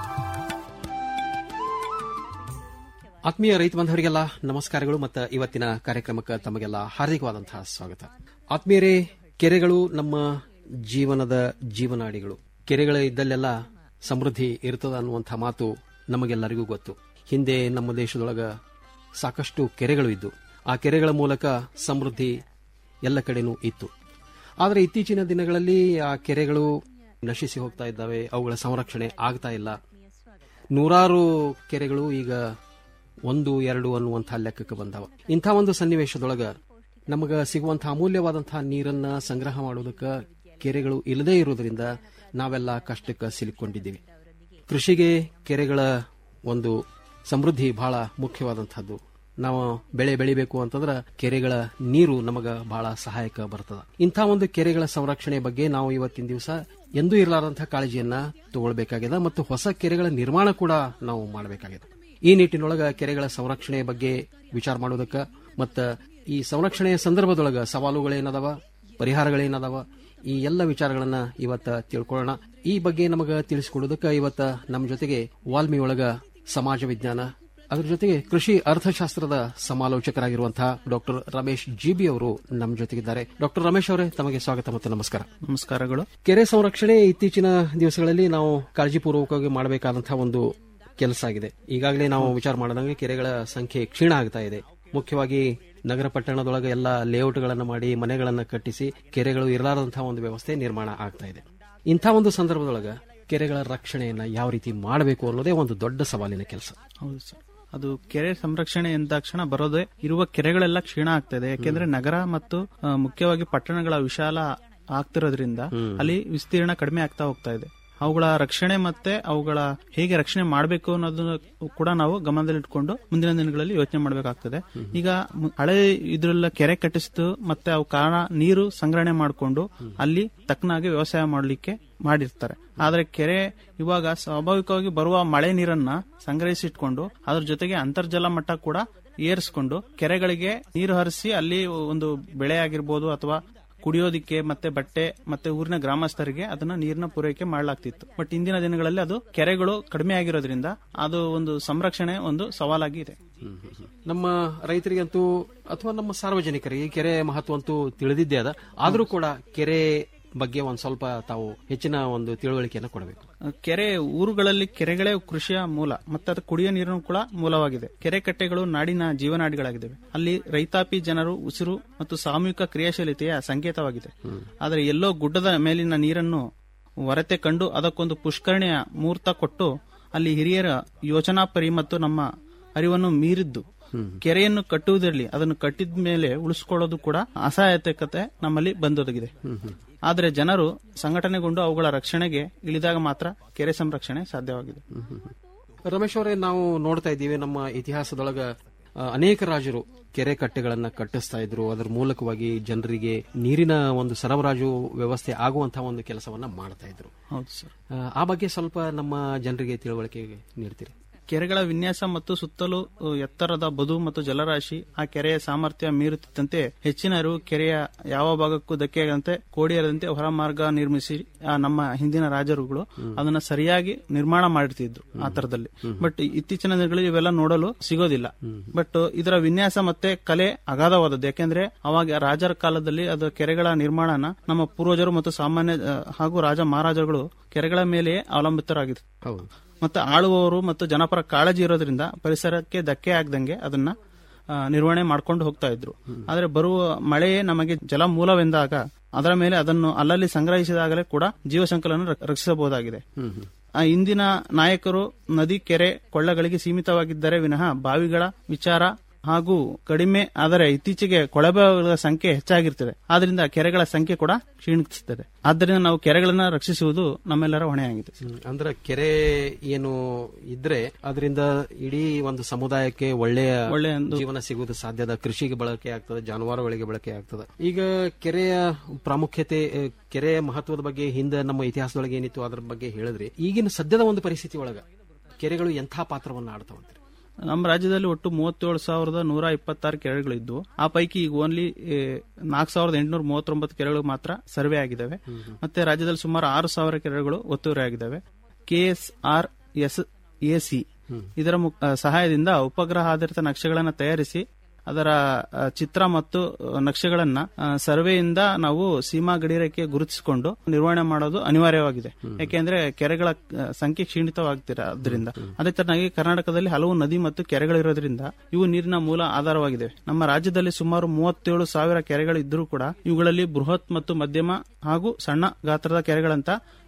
ಆತ್ಮೀಯ ರೈತ ಬಾಂಧವರಿಗೆಲ್ಲ ನಮಸ್ಕಾರಗಳು ಮತ್ತು ಇವತ್ತಿನ ಕಾರ್ಯಕ್ರಮಕ್ಕೆ ತಮಗೆಲ್ಲ ಹಾರ್ದಿಕವಾದಂತಹ ಸ್ವಾಗತ ಆತ್ಮೀಯರೇ ಕೆರೆಗಳು ನಮ್ಮ ಜೀವನದ ಜೀವನಾಡಿಗಳು ಕೆರೆಗಳ ಇದ್ದಲ್ಲೆಲ್ಲ ಸಮೃದ್ಧಿ ಇರ್ತದ ಅನ್ನುವಂಥ ಮಾತು ನಮಗೆಲ್ಲರಿಗೂ ಗೊತ್ತು ಹಿಂದೆ ನಮ್ಮ ದೇಶದೊಳಗ ಸಾಕಷ್ಟು ಕೆರೆಗಳು ಇದ್ದು ಆ ಕೆರೆಗಳ ಮೂಲಕ ಸಮೃದ್ಧಿ ಎಲ್ಲ ಕಡೆನೂ ಇತ್ತು ಆದರೆ ಇತ್ತೀಚಿನ ದಿನಗಳಲ್ಲಿ ಆ ಕೆರೆಗಳು ನಶಿಸಿ ಹೋಗ್ತಾ ಇದ್ದಾವೆ ಅವುಗಳ ಸಂರಕ್ಷಣೆ ಆಗ್ತಾ ಇಲ್ಲ ನೂರಾರು ಕೆರೆಗಳು ಈಗ ಒಂದು ಎರಡು ಅನ್ನುವಂಥ ಲೆಕ್ಕಕ್ಕೆ ಬಂದವ ಇಂಥ ಒಂದು ಸನ್ನಿವೇಶದೊಳಗ ನಮಗ ಸಿಗುವಂತಹ ಅಮೂಲ್ಯವಾದಂತಹ ನೀರನ್ನ ಸಂಗ್ರಹ ಮಾಡೋದಕ್ಕೆ ಕೆರೆಗಳು ಇಲ್ಲದೇ ಇರೋದ್ರಿಂದ ನಾವೆಲ್ಲ ಕಷ್ಟಕ್ಕೆ ಸಿಲುಕೊಂಡಿದ್ದೀವಿ ಕೃಷಿಗೆ ಕೆರೆಗಳ ಒಂದು ಸಮೃದ್ಧಿ ಬಹಳ ಮುಖ್ಯವಾದಂತಹದ್ದು ನಾವು ಬೆಳೆ ಬೆಳಿಬೇಕು ಅಂತಂದ್ರೆ ಕೆರೆಗಳ ನೀರು ನಮಗ ಬಹಳ ಸಹಾಯಕ ಬರ್ತದ ಇಂಥ ಒಂದು ಕೆರೆಗಳ ಸಂರಕ್ಷಣೆ ಬಗ್ಗೆ ನಾವು ಇವತ್ತಿನ ದಿವಸ ಎಂದೂ ಇರಲಾರಂತಹ ಕಾಳಜಿಯನ್ನ ತಗೊಳ್ಬೇಕಾಗಿದೆ ಮತ್ತು ಹೊಸ ಕೆರೆಗಳ ನಿರ್ಮಾಣ ಕೂಡ ನಾವು ಮಾಡಬೇಕಾಗಿದೆ ಈ ನಿಟ್ಟಿನೊಳಗ ಕೆರೆಗಳ ಸಂರಕ್ಷಣೆ ಬಗ್ಗೆ ವಿಚಾರ ಮಾಡೋದಕ್ಕ ಮತ್ತ ಈ ಸಂರಕ್ಷಣೆಯ ಸಂದರ್ಭದೊಳಗ ಸವಾಲುಗಳೇನದವ ಪರಿಹಾರಗಳೇನದವ ಈ ಎಲ್ಲ ವಿಚಾರಗಳನ್ನ ಇವತ್ತ ತಿಳ್ಕೊಳ್ಳೋಣ ಈ ಬಗ್ಗೆ ನಮಗ ತಿಳಿಸಿಕೊಡೋದಕ್ಕ ಇವತ್ತ ನಮ್ಮ ಜೊತೆಗೆ ವಾಲ್ಮಿ ಒಳಗ ಸಮಾಜ ವಿಜ್ಞಾನ ಅದರ ಜೊತೆಗೆ ಕೃಷಿ ಅರ್ಥಶಾಸ್ತ್ರದ ಸಮಾಲೋಚಕರಾಗಿರುವಂತಹ ಡಾಕ್ಟರ್ ರಮೇಶ್ ಜಿಬಿ ಅವರು ನಮ್ಮ ಜೊತೆಗಿದ್ದಾರೆ ಡಾಕ್ಟರ್ ರಮೇಶ್ ಅವರೇ ತಮಗೆ ಸ್ವಾಗತ ಮತ್ತು ನಮಸ್ಕಾರ ನಮಸ್ಕಾರಗಳು ಕೆರೆ ಸಂರಕ್ಷಣೆ ಇತ್ತೀಚಿನ ದಿವಸಗಳಲ್ಲಿ ನಾವು ಕಾಳಜಿಪೂರ್ವಕವಾಗಿ ಮಾಡಬೇಕಾದಂತಹ ಒಂದು ಕೆಲಸ ಆಗಿದೆ ಈಗಾಗಲೇ ನಾವು ವಿಚಾರ ಮಾಡಿದಂಗೆ ಕೆರೆಗಳ ಸಂಖ್ಯೆ ಕ್ಷೀಣ ಆಗ್ತಾ ಇದೆ ಮುಖ್ಯವಾಗಿ ನಗರ ಪಟ್ಟಣದೊಳಗೆ ಎಲ್ಲ ಲೇಔಟ್ಗಳನ್ನು ಮಾಡಿ ಮನೆಗಳನ್ನು ಕಟ್ಟಿಸಿ ಕೆರೆಗಳು ಇರಲಾರದಂತಹ ಒಂದು ವ್ಯವಸ್ಥೆ ನಿರ್ಮಾಣ ಆಗ್ತಾ ಇದೆ ಇಂಥ ಒಂದು ಸಂದರ್ಭದೊಳಗ ಕೆರೆಗಳ ರಕ್ಷಣೆಯನ್ನ ಯಾವ ರೀತಿ ಮಾಡಬೇಕು ಅನ್ನೋದೇ ಒಂದು ದೊಡ್ಡ ಸವಾಲಿನ ಕೆಲಸ ಹೌದು ಸರ್ ಅದು ಕೆರೆ ಸಂರಕ್ಷಣೆ ಎಂದಾಕ್ಷಣ ಬರೋದೇ ಇರುವ ಕೆರೆಗಳೆಲ್ಲ ಕ್ಷೀಣ ಆಗ್ತಾ ಇದೆ ಯಾಕೆಂದ್ರೆ ನಗರ ಮತ್ತು ಆ, ಮುಖ್ಯವಾಗಿ ಪಟ್ಟಣಗಳ ವಿಶಾಲ ಆಗ್ತಿರೋದ್ರಿಂದ ಅಲ್ಲಿ ವಿಸ್ತೀರ್ಣ ಕಡಿಮೆ ಆಗ್ತಾ ಹೋಗ್ತಾ ಇದೆ ಅವುಗಳ ರಕ್ಷಣೆ ಮತ್ತೆ ಅವುಗಳ ಹೇಗೆ ರಕ್ಷಣೆ ಮಾಡಬೇಕು ಅನ್ನೋದನ್ನ ಕೂಡ ನಾವು ಗಮನದಲ್ಲಿಟ್ಕೊಂಡು ಮುಂದಿನ ದಿನಗಳಲ್ಲಿ ಯೋಚನೆ ಮಾಡಬೇಕಾಗ್ತದೆ ಈಗ ಮು- ಹಳೆ ಇದ್ರೆಲ್ಲ ಕೆರೆ ಕಟ್ಟಿಸಿದ್ದು ಮತ್ತೆ ಅವು ಕಾರಣ ನೀರು ಸಂಗ್ರಹಣೆ ಮಾಡಿಕೊಂಡು ಅಲ್ಲಿ ತಕ್ಕನಾಗಿ ವ್ಯವಸಾಯ ಮಾಡಲಿಕ್ಕೆ ಮಾಡಿರ್ತಾರೆ ಆದ್ರೆ ಕೆರೆ ಇವಾಗ ಸ್ವಾಭಾವಿಕವಾಗಿ ಬರುವ ಮಳೆ ನೀರನ್ನ ಸಂಗ್ರಹಿಸಿಟ್ಕೊಂಡು ಅದ್ರ ಜೊತೆಗೆ ಅಂತರ್ಜಲ ಮಟ್ಟ ಕೂಡ ಏರಿಸಿಕೊಂಡು ಕೆರೆಗಳಿಗೆ ನೀರು ಹರಿಸಿ ಅಲ್ಲಿ ಒಂದು ಬೆಳೆ ಆಗಿರ್ಬೋದು ಅಥವಾ ಕುಡಿಯೋದಿಕ್ಕೆ ಮತ್ತೆ ಬಟ್ಟೆ ಮತ್ತೆ ಊರಿನ ಗ್ರಾಮಸ್ಥರಿಗೆ ಅದನ್ನ ನೀರಿನ ಪೂರೈಕೆ ಮಾಡಲಾಗ್ತಿತ್ತು ಬಟ್ ಇಂದಿನ ದಿನಗಳಲ್ಲಿ ಅದು ಕೆರೆಗಳು ಕಡಿಮೆ ಆಗಿರೋದ್ರಿಂದ ಅದು ಒಂದು ಸಂರಕ್ಷಣೆ ಒಂದು ಸವಾಲಾಗಿ ಇದೆ ನಮ್ಮ ರೈತರಿಗಂತೂ ಅಥವಾ ನಮ್ಮ ಸಾರ್ವಜನಿಕರಿಗೆ ಈ ಕೆರೆ ಮಹತ್ವ ಅಂತೂ ತಿಳಿದಿದ್ದೇ ಅದ ಆದರೂ ಕೂಡ ಕೆರೆ ಬಗ್ಗೆ ಒಂದ್ ಸ್ವಲ್ಪ ತಾವು ಹೆಚ್ಚಿನ ಒಂದು ತಿಳುವಳಿಕೆಯನ್ನು ಕೊಡಬೇಕು ಕೆರೆ ಊರುಗಳಲ್ಲಿ ಕೆರೆಗಳೇ ಕೃಷಿಯ ಮೂಲ ಮತ್ತೆ ಅದು ಕುಡಿಯೋ ನೀರಿನ ಕೂಡ ಮೂಲವಾಗಿದೆ ಕೆರೆ ಕಟ್ಟೆಗಳು ನಾಡಿನ ಜೀವನಾಡಿಗಳಾಗಿದ್ದಾವೆ ಅಲ್ಲಿ ರೈತಾಪಿ ಜನರು ಉಸಿರು ಮತ್ತು ಸಾಮೂಹಿಕ ಕ್ರಿಯಾಶೀಲತೆಯ ಸಂಕೇತವಾಗಿದೆ ಆದರೆ ಎಲ್ಲೋ ಗುಡ್ಡದ ಮೇಲಿನ ನೀರನ್ನು ಹೊರತೆ ಕಂಡು ಅದಕ್ಕೊಂದು ಪುಷ್ಕರಣಿಯ ಮುಹೂರ್ತ ಕೊಟ್ಟು ಅಲ್ಲಿ ಹಿರಿಯರ ಯೋಚನಾ ಪರಿ ಮತ್ತು ನಮ್ಮ ಅರಿವನ್ನು ಮೀರಿದ್ದು ಕೆರೆಯನ್ನು ಕಟ್ಟುವುದಿರಲಿ ಅದನ್ನು ಕಟ್ಟಿದ ಮೇಲೆ ಉಳಿಸ್ಕೊಳ್ಳೋದು ಕೂಡ ಅಸಹಾಯಕತೆ ನಮ್ಮಲ್ಲಿ ಬಂದೊದಗಿದೆ ಆದರೆ ಜನರು ಸಂಘಟನೆಗೊಂಡು ಅವುಗಳ ರಕ್ಷಣೆಗೆ ಇಳಿದಾಗ ಮಾತ್ರ ಕೆರೆ ಸಂರಕ್ಷಣೆ ಸಾಧ್ಯವಾಗಿದೆ ರಮೇಶ್ ಅವರೇ ನಾವು ನೋಡ್ತಾ ಇದ್ದೀವಿ ನಮ್ಮ ಇತಿಹಾಸದೊಳಗ ಆ, ಅನೇಕ ರಾಜರು ಕೆರೆ ಕಟ್ಟೆಗಳನ್ನ ಕಟ್ಟಿಸ್ತಾ ಇದ್ರು ಅದರ ಮೂಲಕವಾಗಿ ಜನರಿಗೆ ನೀರಿನ ಒಂದು ಸರಬರಾಜು ವ್ಯವಸ್ಥೆ ಆಗುವಂತಹ ಒಂದು ಕೆಲಸವನ್ನ ಮಾಡ್ತಾ ಇದ್ರು ಹೌದು ಸರ್ ಆ, ಆ ಬಗ್ಗೆ ಸ್ವಲ್ಪ ನಮ್ಮ ಜನರಿಗೆ ತಿಳುವಳಿಕೆ ನೀಡ್ತೀರಿ ಕೆರೆಗಳ ವಿನ್ಯಾಸ ಮತ್ತು ಸುತ್ತಲೂ ಅ, ಎತ್ತರದ ಬದು ಮತ್ತು ಜಲರಾಶಿ ಆ ಕೆರೆಯ ಸಾಮರ್ಥ್ಯ ಮೀರುತ್ತಿದ್ದಂತೆ ಹೆಚ್ಚಿನ ಅರಿವು ಕೆರೆಯ ಯಾವ ಭಾಗಕ್ಕೂ ಧಕ್ಕೆಯಾಗದಂತೆ ಕೋಡಿಯರದಂತೆ ಹೊರ ಮಾರ್ಗ ನಿರ್ಮಿಸಿ ಆ ನಮ್ಮ ಹಿಂದಿನ ರಾಜರುಗಳು ಅದನ್ನ ಸರಿಯಾಗಿ ನಿರ್ಮಾಣ ಮಾಡಿರ್ತಿದ್ರು ಆ ತರದಲ್ಲಿ ಬಟ್ ಇತ್ತೀಚಿನ ದಿನಗಳಲ್ಲಿ ಇವೆಲ್ಲ ನೋಡಲು ಸಿಗೋದಿಲ್ಲ ಬಟ್ ಇದರ ವಿನ್ಯಾಸ ಮತ್ತೆ ಕಲೆ ಅಗಾಧವಾದದ್ದು ಯಾಕೆಂದ್ರೆ ಅವಾಗ ರಾಜರ ಕಾಲದಲ್ಲಿ ಅದು ಕೆರೆಗಳ ನಿರ್ಮಾಣನ ನಮ್ಮ ಪೂರ್ವಜರು ಮತ್ತು ಸಾಮಾನ್ಯ ಅ, ಹಾಗೂ ರಾಜ ಮಹಾರಾಜರುಗಳು ಕೆರೆಗಳ ಮೇಲೆ ಅವಲಂಬಿತರಾಗಿದ್ರು ಹೌದು ಮತ್ತು ಆಳುವವರು ಮತ್ತು ಜನಪರ ಕಾಳಜಿ ಇರೋದ್ರಿಂದ ಪರಿಸರಕ್ಕೆ ಧಕ್ಕೆ ಆಗದಂಗೆ ಅದನ್ನ ಆ, ನಿರ್ವಹಣೆ ಮಾಡ್ಕೊಂಡು ಹೋಗ್ತಾ ಇದ್ರು ಆದ್ರೆ ಬರುವ ಮಳೆಯೇ ನಮಗೆ ಜಲ ಮೂಲವೆಂದಾಗ ಅದರ ಮೇಲೆ ಅದನ್ನು ಅಲ್ಲಲ್ಲಿ ಸಂಗ್ರಹಿಸಿದಾಗಲೇ ಕೂಡ ಜೀವ ಸಂಕಲನ ರಕ್ಷಿಸಬಹುದಾಗಿದೆ ಆ ಇಂದಿನ ನಾಯಕರು ನದಿ ಕೆರೆ ಕೊಳ್ಳಗಳಿಗೆ ಸೀಮಿತವಾಗಿದ್ದರೆ ವಿನಃ ಬಾವಿಗಳ ವಿಚಾರ ಹಾಗೂ ಕಡಿಮೆ ಆದರೆ ಇತ್ತೀಚೆಗೆ ಕೊಳವೆಗಳ ಸಂಖ್ಯೆ ಹೆಚ್ಚಾಗಿರ್ತದೆ ಆದ್ರಿಂದ ಕೆರೆಗಳ ಸಂಖ್ಯೆ ಕೂಡ ಕ್ಷೀಣಿಸುತ್ತದೆ ಆದ್ದರಿಂದ ನಾವು ಕೆರೆಗಳನ್ನ ರಕ್ಷಿಸುವುದು ನಮ್ಮೆಲ್ಲರ ಹೊಣೆಯಾಗಿದೆ ಅಂದ್ರೆ ಕೆರೆ ಏನು ಇದ್ರೆ ಅದರಿಂದ ಇಡೀ ಒಂದು ಸಮುದಾಯಕ್ಕೆ ಒಳ್ಳೆಯ ಒಳ್ಳೆಯ ಒಂದು- ಜೀವನ ಸಿಗುವುದು ಸಾಧ್ಯದ ಕೃಷಿಗೆ ಬಳಕೆ ಆಗ್ತದೆ ಜಾನುವಾರುಗಳಿಗೆ ಬಳಕೆ ಆಗ್ತದೆ ಈಗ ಕೆರೆಯ ಪ್ರಾಮುಖ್ಯತೆ ಆ, ಕೆರೆಯ ಮಹತ್ವದ ಬಗ್ಗೆ ಹಿಂದೆ ನಮ್ಮ ಇತಿಹಾಸದೊಳಗೆ ಏನಿತ್ತು ಅದ್ರ ಬಗ್ಗೆ ಹೇಳಿದ್ರಿ ಈಗಿನ ಸದ್ಯದ ಒಂದು ಪರಿಸ್ಥಿತಿ ಒಳಗ ಕೆರೆಗಳು ಎಂಥ ಪಾತ್ರವನ್ನು ಆಡ್ತಾವಂತ್ರಿ ನಮ್ಮ ರಾಜ್ಯದಲ್ಲಿ ಒಟ್ಟು ಮೂವತ್ತೇಳು ಸಾವಿರದ ನೂರ ಇಪ್ಪತ್ತಾರು ಕೆರೆಗಳು ಇದ್ವು ಆ ಪೈಕಿ ಈಗ ಓನ್ಲಿ ನಾಲ್ಕು ಸಾವಿರದ ಎಂಟುನೂರ ಮೂವತ್ತೊಂಬತ್ತು ಕೆರೆಗಳು ಮಾತ್ರ ಸರ್ವೆ ಆಗಿದ್ದಾವೆ ಮತ್ತೆ ರಾಜ್ಯದಲ್ಲಿ ಸುಮಾರು ಆರು ಸಾವಿರ ಕೆರೆಗಳು ಒತ್ತುವರಿ ಆಗಿದ್ದಾವೆ ಕೆಎಸ್ಆರ್ ಎಸ್ ಎಸಿ ಇದರ ಮು- ಆ, ಸಹಾಯದಿಂದ ಉಪಗ್ರಹ ಆಧಾರಿತ ನಕ್ಷೆಗಳನ್ನು ತಯಾರಿಸಿ ಅದರ ಆ, ಚಿತ್ರ ಮತ್ತು ಆ, ನಕ್ಷೆಗಳನ್ನ ಆ, ಸರ್ವೆಯಿಂದ ನಾವು ಸೀಮಾ ಗಡಿರೇಖೆ ಗುರುತಿಸಿಕೊಂಡು ನಿರ್ವಹಣೆ ಮಾಡೋದು ಅನಿವಾರ್ಯವಾಗಿದೆ ಯಾಕೆಂದ್ರೆ ಕೆರೆಗಳ ಆ, ಸಂಖ್ಯೆ ಕ್ಷೀಣಿತವಾಗ್ತಿರ ಅದರಿಂದ ಅದೇ ತರನಾಗಿ ಕರ್ನಾಟಕದಲ್ಲಿ ಹಲವು ನದಿ ಮತ್ತು ಕೆರೆಗಳಿರೋದ್ರಿಂದ ಇವು ನೀರಿನ ಮೂಲ ಆಧಾರವಾಗಿದೆ ನಮ್ಮ ರಾಜ್ಯದಲ್ಲಿ ಸುಮಾರು ಮೂವತ್ತೇಳು ಸಾವಿರ ಕೆರೆಗಳು ಇದ್ರೂ ಕೂಡ ಇವುಗಳಲ್ಲಿ ಬೃಹತ್ ಮತ್ತು ಮಧ್ಯಮ ಹಾಗೂ ಸಣ್ಣ ಗಾತ್ರದ ಕೆರೆಗಳಂತ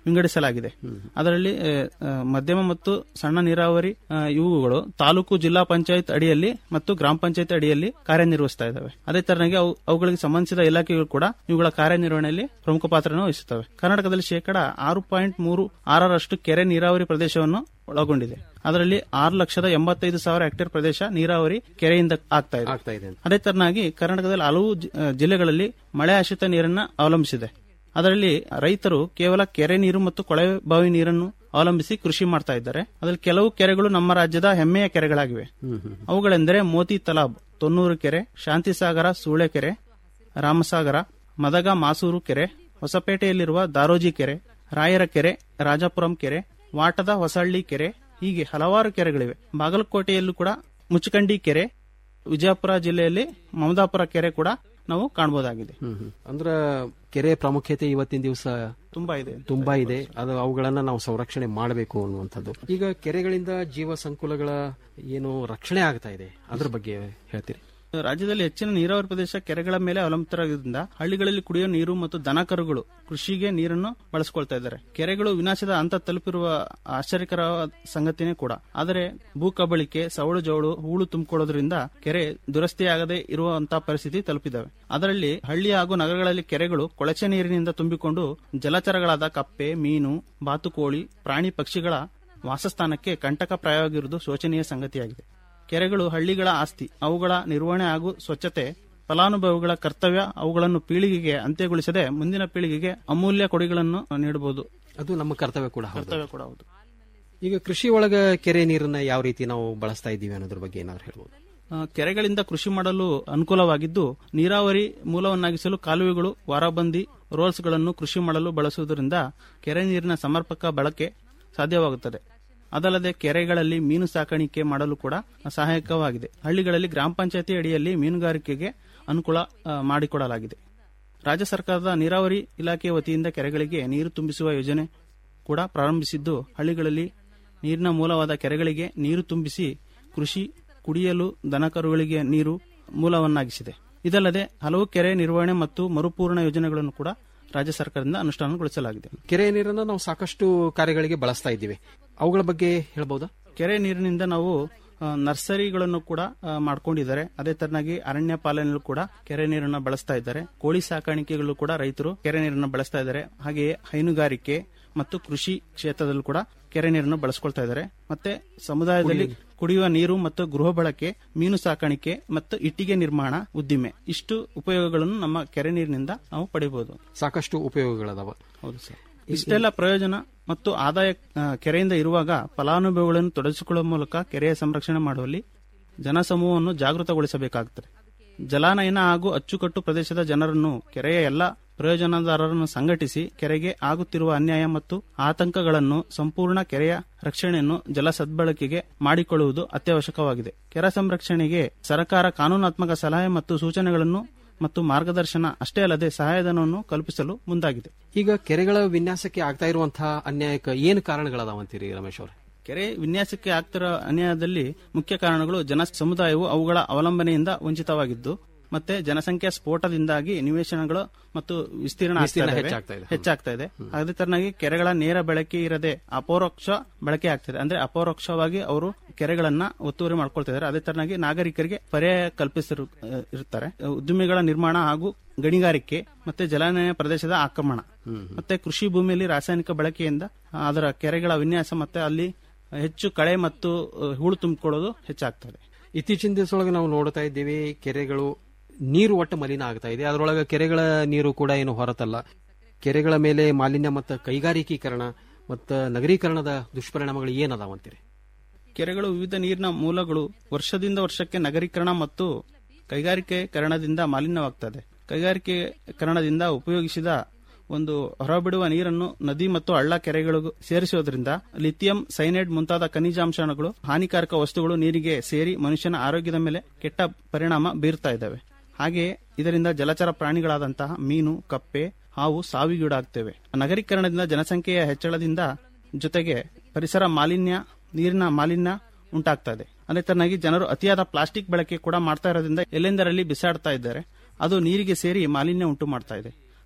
ವಿಂಗಡಿಸಲಾಗಿದೆ ಅದರಲ್ಲಿ ಆ, ಆ, ಮಧ್ಯಮ ಮತ್ತು ಸಣ್ಣ ನೀರಾವರಿ ಆ, ಇವುಗಳು ತಾಲೂಕು ಜಿಲ್ಲಾ ಪಂಚಾಯತ್ ಅಡಿಯಲ್ಲಿ ಮತ್ತು ಗ್ರಾಮ ಪಂಚಾಯತ್ ಅಡಿಯಲ್ಲಿ ಕಾರ್ಯನಿರ್ವಹಿಸ್ತಾ ಇದ್ದಾವೆ ಅದೇ ತರನಾಗಿ ಅವು ಅವುಗಳಿಗೆ ಸಂಬಂಧಿಸಿದ ಇಲಾಖೆಗಳು ಕೂಡ ಇವುಗಳ ಕಾರ್ಯನಿರ್ವಹಣೆಯಲ್ಲಿ ಪ್ರಮುಖ ಪಾತ್ರವನ್ನು ವಹಿಸುತ್ತವೆ ಕರ್ನಾಟಕದಲ್ಲಿ ಶೇಕಡ ಆರು ಪಾಯಿಂಟ್ ಮೂರು ಆರರಷ್ಟು ಕೆರೆ ನೀರಾವರಿ ಪ್ರದೇಶವನ್ನು ಒಳಗೊಂಡಿದೆ ಅದರಲ್ಲಿ ಆರು ಲಕ್ಷದ ಎಂಬತ್ತೈದು ಸಾವಿರ ಹೆಕ್ಟೇರ್ ಪ್ರದೇಶ ನೀರಾವರಿ ಕೆರೆಯಿಂದ ಆಗ್ತಾ ಇದೆ ಆಗ್ತಾ ಇದೆ ಅದೇ ತರನಾಗಿ ಕರ್ನಾಟಕದಲ್ಲಿ ಹಲವು ಜಿ- ಆ, ಜಿಲ್ಲೆಗಳಲ್ಲಿ ಮಳೆ ಆಶ್ರಿತ ನೀರನ್ನ ಅವಲಂಬಿಸಿದೆ ಅದರಲ್ಲಿ ರೈತರು ಕೇವಲ ಕೆರೆ ನೀರು ಮತ್ತು ಕೊಳವೆ ಬಾವಿ ನೀರನ್ನು ಅವಲಂಬಿಸಿ ಕೃಷಿ ಮಾಡ್ತಾ ಇದ್ದಾರೆ ಅದರಲ್ಲಿ ಕೆಲವು ಕೆರೆಗಳು ನಮ್ಮ ರಾಜ್ಯದ ಹೆಮ್ಮೆಯ ಕೆರೆಗಳಾಗಿವೆ ಅವುಗಳೆಂದರೆ ಮೋತಿ ತಲಾಬ್ ತೊನ್ನೂರು ಕೆರೆ ಶಾಂತಿಸಾಗರ ಸೂಳೆಕೆರೆ ರಾಮಸಾಗರ ಮದಗ ಮಾಸೂರು ಕೆರೆ ಹೊಸಪೇಟೆಯಲ್ಲಿರುವ ದಾರೋಜಿ ಕೆರೆ ರಾಯರ ಕೆರೆ ರಾಜಾಪುರಂ ಕೆರೆ ವಾಟದ ಹೊಸಹಳ್ಳಿ ಕೆರೆ ಹೀಗೆ ಹಲವಾರು ಕೆರೆಗಳಿವೆ ಬಾಗಲಕೋಟೆಯಲ್ಲೂ ಕೂಡ ಮುಚ್ಚಕಂಡಿ ಕೆರೆ ವಿಜಯಪುರ ಜಿಲ್ಲೆಯಲ್ಲಿ ಮಮದಾಪುರ ಕೆರೆ ಕೂಡ ನಾವು ಕಾಣಬಹುದಾಗಿದೆ ಅಂದ್ರ ಕೆರೆ ಪ್ರಾಮುಖ್ಯತೆ ಇವತ್ತಿನ ದಿವಸ ತುಂಬಾ ಇದೆ ತುಂಬಾ ಇದೆ ಅದು ಅವುಗಳನ್ನ ನಾವು ಸಂರಕ್ಷಣೆ ಮಾಡಬೇಕು ಅನ್ನುವಂಥದ್ದು ಈಗ ಕೆರೆಗಳಿಂದ ಜೀವ ಸಂಕುಲಗಳ ಏನು ರಕ್ಷಣೆ ಆಗ್ತಾ ಇದೆ ಅದ್ರ ಬಗ್ಗೆ ಹೇಳ್ತೀರಿ ರಾಜ್ಯದಲ್ಲಿ ಹೆಚ್ಚಿನ ನೀರಾವರಿ ಪ್ರದೇಶ ಕೆರೆಗಳ ಮೇಲೆ ಅವಲಂಬಿತರಾಗಿದ್ದರಿಂದ ಹಳ್ಳಿಗಳಲ್ಲಿ ಕುಡಿಯುವ ನೀರು ಮತ್ತು ದನಕರುಗಳು ಕೃಷಿಗೆ ನೀರನ್ನು ಬಳಸಿಕೊಳ್ತಾ ಇದ್ದಾರೆ ಕೆರೆಗಳು ವಿನಾಶದ ಹಂತ ತಲುಪಿರುವ ಆಶ್ಚರ್ಯಕರ ಸಂಗತಿನೇ ಕೂಡ ಆದರೆ ಭೂ ಕಬಳಿಕೆ ಸವಳು ಜವಳು ಹೂಳು ತುಂಬಿಕೊಳ್ಳೋದ್ರಿಂದ ಕೆರೆ ದುರಸ್ತಿಯಾಗದೆ ಇರುವಂತಹ ಪರಿಸ್ಥಿತಿ ತಲುಪಿದ್ದಾವೆ ಅದರಲ್ಲಿ ಹಳ್ಳಿ ಹಾಗೂ ನಗರಗಳಲ್ಲಿ ಕೆರೆಗಳು ಕೊಳಚೆ ನೀರಿನಿಂದ ತುಂಬಿಕೊಂಡು ಜಲಚರಗಳಾದ ಕಪ್ಪೆ ಮೀನು ಬಾತುಕೋಳಿ ಪ್ರಾಣಿ ಪಕ್ಷಿಗಳ ವಾಸಸ್ಥಾನಕ್ಕೆ ಕಂಟಕಪ್ರಾಯವಾಗಿರುವುದು ಶೋಚನೀಯ ಸಂಗತಿಯಾಗಿದೆ ಕೆರೆಗಳು ಹಳ್ಳಿಗಳ ಆಸ್ತಿ ಅವುಗಳ ನಿರ್ವಹಣೆ ಹಾಗೂ ಸ್ವಚ್ಛತೆ ಫಲಾನುಭವಿಗಳ ಕರ್ತವ್ಯ ಅವುಗಳನ್ನು ಪೀಳಿಗೆಗೆ ಅಂತ್ಯಗೊಳಿಸದೆ ಮುಂದಿನ ಪೀಳಿಗೆಗೆ ಅಮೂಲ್ಯ ಕೊಡುಗೆಗಳನ್ನು ನೀಡಬಹುದು ಅದು ನಮ್ಮ ಕರ್ತವ್ಯ ಕೂಡ ಹೌದು. ಕರ್ತವ್ಯ ಕೂಡ ಹೌದು ಈಗ ಕೃಷಿ ಒಳಗ ಕೆರೆ ನೀರನ್ನ ಯಾವ ರೀತಿ ನಾವು ಬಳಸ್ತಾ ಇದ್ದೀವಿ ಅನ್ನೋದ್ರ ಬಗ್ಗೆ ಏನಾದ್ರು ಹೇಳ್ಬೋದು ಆ, ಕೆರೆಗಳಿಂದ ಕೃಷಿ ಮಾಡಲು ಅನುಕೂಲವಾಗಿದ್ದು ನೀರಾವರಿ ಮೂಲವನ್ನಾಗಿಸಲು ಕಾಲುವೆಗಳು ವಾರಬಂದಿ ರೋಲ್ಸ್ಗಳನ್ನು ಕೃಷಿ ಮಾಡಲು ಬಳಸುವುದರಿಂದ ಕೆರೆ ನೀರಿನ ಸಮರ್ಪಕ ಬಳಕೆ ಸಾಧ್ಯವಾಗುತ್ತದೆ ಅದಲ್ಲದೆ ಕೆರೆಗಳಲ್ಲಿ ಮೀನು ಸಾಕಾಣಿಕೆ ಮಾಡಲು ಕೂಡ ಸಹಾಯಕವಾಗಿದೆ ಹಳ್ಳಿಗಳಲ್ಲಿ ಗ್ರಾಮ ಪಂಚಾಯತಿ ಅಡಿಯಲ್ಲಿ ಮೀನುಗಾರಿಕೆಗೆ ಅನುಕೂಲ ಆ, ಮಾಡಿಕೊಡಲಾಗಿದೆ ರಾಜ್ಯ ಸರ್ಕಾರದ ನೀರಾವರಿ ಇಲಾಖೆಯ ವತಿಯಿಂದ ಕೆರೆಗಳಿಗೆ ನೀರು ತುಂಬಿಸುವ ಯೋಜನೆ ಕೂಡ ಪ್ರಾರಂಭಿಸಿದ್ದು ಹಳ್ಳಿಗಳಲ್ಲಿ ನೀರಿನ ಮೂಲವಾದ ಕೆರೆಗಳಿಗೆ ನೀರು ತುಂಬಿಸಿ ಕೃಷಿ ಕುಡಿಯಲು ದನಕರುಗಳಿಗೆ ನೀರು ಮೂಲವನ್ನಾಗಿಸಿದೆ ಇದಲ್ಲದೆ ಹಲವು ಕೆರೆ ನಿರ್ವಹಣೆ ಮತ್ತು ಮರುಪೂರ್ಣ ಯೋಜನೆಗಳನ್ನು ಕೂಡ ರಾಜ್ಯ ಸರ್ಕಾರದಿಂದ ಅನುಷ್ಠಾನಗೊಳಿಸಲಾಗಿದೆ ಕೆರೆ ನೀರನ್ನ ನಾವು ಸಾಕಷ್ಟು ಕಾರ್ಯಗಳಿಗೆ ಬಳಸ್ತಾ ಇದ್ದೀವಿ ಅವುಗಳ ಬಗ್ಗೆ ಹೇಳ್ಬೋದಾ ಕೆರೆ ನೀರಿನಿಂದ ನಾವು ಆ, ನರ್ಸರಿಗಳನ್ನು ಕೂಡ ಆ, ಮಾಡ್ಕೊಂಡಿದ್ದಾರೆ ಅದೇ ತರನಾಗಿ ಅರಣ್ಯ ಪಾಲನೆಯಲ್ಲೂ ಕೂಡ ಕೆರೆ ನೀರನ್ನು ಬಳಸ್ತಾ ಇದ್ದಾರೆ ಕೋಳಿ ಸಾಕಾಣಿಕೆಗಳು ಕೂಡ ರೈತರು ಕೆರೆ ನೀರನ್ನು ಬಳಸ್ತಾ ಇದ್ದಾರೆ ಹಾಗೆಯೇ ಹೈನುಗಾರಿಕೆ ಮತ್ತು ಕೃಷಿ ಕ್ಷೇತ್ರದಲ್ಲೂ ಕೂಡ ಕೆರೆ ನೀರನ್ನು ಬಳಸ್ಕೊಳ್ತಾ ಇದ್ದಾರೆ ಮತ್ತೆ ಸಮುದಾಯದಲ್ಲಿ ಕುಡಿಯುವ ನೀರು ಮತ್ತು ಗೃಹ ಬಳಕೆ ಮೀನು ಸಾಕಾಣಿಕೆ ಮತ್ತು ಇಟ್ಟಿಗೆ ನಿರ್ಮಾಣ ಉದ್ದಿಮೆ ಇಷ್ಟು ಉಪಯೋಗಗಳನ್ನು ನಮ್ಮ ಕೆರೆ ನೀರಿನಿಂದ ನಾವು ಪಡೆಯಬಹುದು ಸಾಕಷ್ಟು ಉಪಯೋಗಗಳದಾವ ಹೌದು ಸರ್ ಇಷ್ಟೆಲ್ಲ ಪ್ರಯೋಜನ ಮತ್ತು ಆದಾಯ ಆ, ಕೆರೆಯಿಂದ ಇರುವಾಗ ಫಲಾನುಭವಿಗಳನ್ನು ತೊಡಗಿಸಿಕೊಳ್ಳುವ ಮೂಲಕ ಕೆರೆಯ ಸಂರಕ್ಷಣೆ ಮಾಡುವಲ್ಲಿ ಜನಸಮೂಹವನ್ನು ಜಾಗೃತಗೊಳಿಸಬೇಕಾಗುತ್ತದೆ ಜಲಾನಯನ ಹಾಗೂ ಅಚ್ಚುಕಟ್ಟು ಪ್ರದೇಶದ ಜನರನ್ನು ಕೆರೆಯ ಎಲ್ಲ ಪ್ರಯೋಜನದಾರರನ್ನು ಸಂಘಟಿಸಿ ಕೆರೆಗೆ ಆಗುತ್ತಿರುವ ಅನ್ಯಾಯ ಮತ್ತು ಆತಂಕಗಳನ್ನು ಸಂಪೂರ್ಣ ಕೆರೆಯ ರಕ್ಷಣೆಯನ್ನು ಜಲ ಸದ್ಬಳಕೆಗೆ ಮಾಡಿಕೊಳ್ಳುವುದು ಅತ್ಯವಶ್ಯಕವಾಗಿದೆ ಕೆರೆ ಸಂರಕ್ಷಣೆಗೆ ಸರ್ಕಾರ ಕಾನೂನಾತ್ಮಕ ಸಲಹೆ ಮತ್ತು ಸೂಚನೆಗಳನ್ನು ಮತ್ತು ಮಾರ್ಗದರ್ಶನ ಅಷ್ಟೇ ಅಲ್ಲದೆ ಸಹಾಯಧನವನ್ನು ಕಲ್ಪಿಸಲು ಮುಂದಾಗಿದೆ ಈಗ ಕೆರೆಗಳ ವಿನ್ಯಾಸಕ್ಕೆ ಆಗ್ತಾ ಇರುವಂತಹ ಅನ್ಯಾಯಕ್ಕೆ ಏನು ಕಾರಣಗಳದಾವಂತೀರಿ ರಮೇಶ್ ಅವ್ರೆ ಕೆರೆ ವಿನ್ಯಾಸಕ್ಕೆ ಆಗ್ತಿರೋ ಅನ್ಯಾಯದಲ್ಲಿ ಮುಖ್ಯ ಕಾರಣಗಳು ಜನ ಸಮುದಾಯವು ಅವುಗಳ ಅವಲಂಬನೆಯಿಂದ ವಂಚಿತವಾಗಿದ್ದು ಮತ್ತೆ ಜನಸಂಖ್ಯಾ ಸ್ಫೋಟದಿಂದಾಗಿ ನಿವೇಶನಗಳು ಮತ್ತು ವಿಸ್ತೀರ್ಣ ಆಗ್ತಾ ವಿಸ್ತೀರ್ಣ ಇದಾವೆ. ಹೆಚ್ಚಾಗ್ತಾ ಇದೆ. ಹೆಚ್ಚಾಗ್ತಾ ಇದೆ ಅದೇ ತರನಾಗಿ ಕೆರೆಗಳ ನೇರ ಬಳಕೆ ಇರದೆ ಅಪರೋಕ್ಷ ಬಳಕೆ ಆಗ್ತಿದೆ ಅಂದ್ರೆ ಅಪರೋಕ್ಷವಾಗಿ ಅವರು ಕೆರೆಗಳನ್ನ ಒತ್ತುವರಿ ಮಾಡ್ಕೊಳ್ತಾ ಇದ್ದಾರೆ ಅದೇ ತರನಾಗಿ ನಾಗರಿಕರಿಗೆ ಪರ್ಯಾಯ ಕಲ್ಪಿಸಿರು ಆ, ಇರ್ತಾರೆ ಉದ್ದಿಮೆಗಳ ನಿರ್ಮಾಣ ಹಾಗೂ ಗಣಿಗಾರಿಕೆ ಮತ್ತೆ ಜಲಾನಯ ಪ್ರದೇಶದ ಆಕ್ರಮಣ ಮತ್ತೆ ಕೃಷಿ ಭೂಮಿಯಲ್ಲಿ ರಾಸಾಯನಿಕ ಬಳಕೆಯಿಂದ ಅದರ ಕೆರೆಗಳ ವಿನ್ಯಾಸ ಮತ್ತೆ ಅಲ್ಲಿ ಹೆಚ್ಚು ಕಳೆ ಮತ್ತು ಆ, ಹೂಳು ತುಂಬಿಕೊಳ್ಳೋದು ಹೆಚ್ಚಾಗ್ತದೆ ಇತ್ತೀಚಿನ ದಿವಸದೊಳಗೆ ನಾವು ನೋಡ್ತಾ ಇದ್ದೀವಿ ಕೆರೆಗಳು ನೀರು ಒಟ್ಟು ಮಲಿನ ಆಗ್ತಾ ಇದೆ ಅದರೊಳಗೆ ಕೆರೆಗಳ ನೀರು ಕೂಡ ಏನು ಹೊರತಲ್ಲ ಕೆರೆಗಳ ಮೇಲೆ ಮಾಲಿನ್ಯ ಮತ್ತು ಕೈಗಾರಿಕೀಕರಣ ಮತ್ತು ನಗರೀಕರಣದ ದುಷ್ಪರಿಣಾಮಗಳು ಏನದಾವಂತೀರಿ ಕೆರೆಗಳು ವಿವಿಧ ನೀರಿನ ಮೂಲಗಳು ವರ್ಷದಿಂದ ವರ್ಷಕ್ಕೆ ನಗರೀಕರಣ ಮತ್ತು ಕೈಗಾರಿಕೀಕರಣದಿಂದ ಮಾಲಿನ್ಯವಾಗ್ತದೆ ಕೈಗಾರಿಕೀಕರಣದಿಂದ ಉಪಯೋಗಿಸಿದ ಒಂದು ಹೊರಬಿಡುವ ನೀರನ್ನು ನದಿ ಮತ್ತು ಹಳ್ಳ ಕೆರೆಗಳಿಗೂ ಸೇರಿಸುವುದರಿಂದ ಲಿಥಿಯಂ ಸೈನೈಡ್ ಮುಂತಾದ ಖನಿಜಾಂಶಗಳು ಹಾನಿಕಾರಕ ವಸ್ತುಗಳು ನೀರಿಗೆ ಸೇರಿ ಮನುಷ್ಯನ ಆರೋಗ್ಯದ ಮೇಲೆ ಕೆಟ್ಟ ಪರಿಣಾಮ ಬೀರ್ತಾ ಇದ್ದಾವೆ ಹಾಗೆಯೇ ಇದರಿಂದ ಜಲಚರ ಪ್ರಾಣಿಗಳಾದಂತಹ ಮೀನು ಕಪ್ಪೆ ಹಾವು ಸಾವಿಗೀಡಾಗ್ತವೆ ನಗರೀಕರಣದಿಂದ ಜನಸಂಖ್ಯೆಯ ಹೆಚ್ಚಳದಿಂದ ಜೊತೆಗೆ ಪರಿಸರ ಮಾಲಿನ್ಯ ನೀರಿನ ಮಾಲಿನ್ಯ ಉಂಟಾಗ್ತಾ ಇದೆ ಅದೇ ತರನಾಗಿ ಜನರು ಅತಿಯಾದ ಪ್ಲಾಸ್ಟಿಕ್ ಬಳಕೆ ಕೂಡ ಮಾಡ್ತಾ ಇರೋದ್ರಿಂದ ಎಲ್ಲೆಂದರಲ್ಲಿ ಬಿಸಾಡ್ತಾ ಇದ್ದಾರೆ ಅದು ನೀರಿಗೆ ಸೇರಿ ಮಾಲಿನ್ಯ ಉಂಟು ಮಾಡ್ತಾ ಇದೆ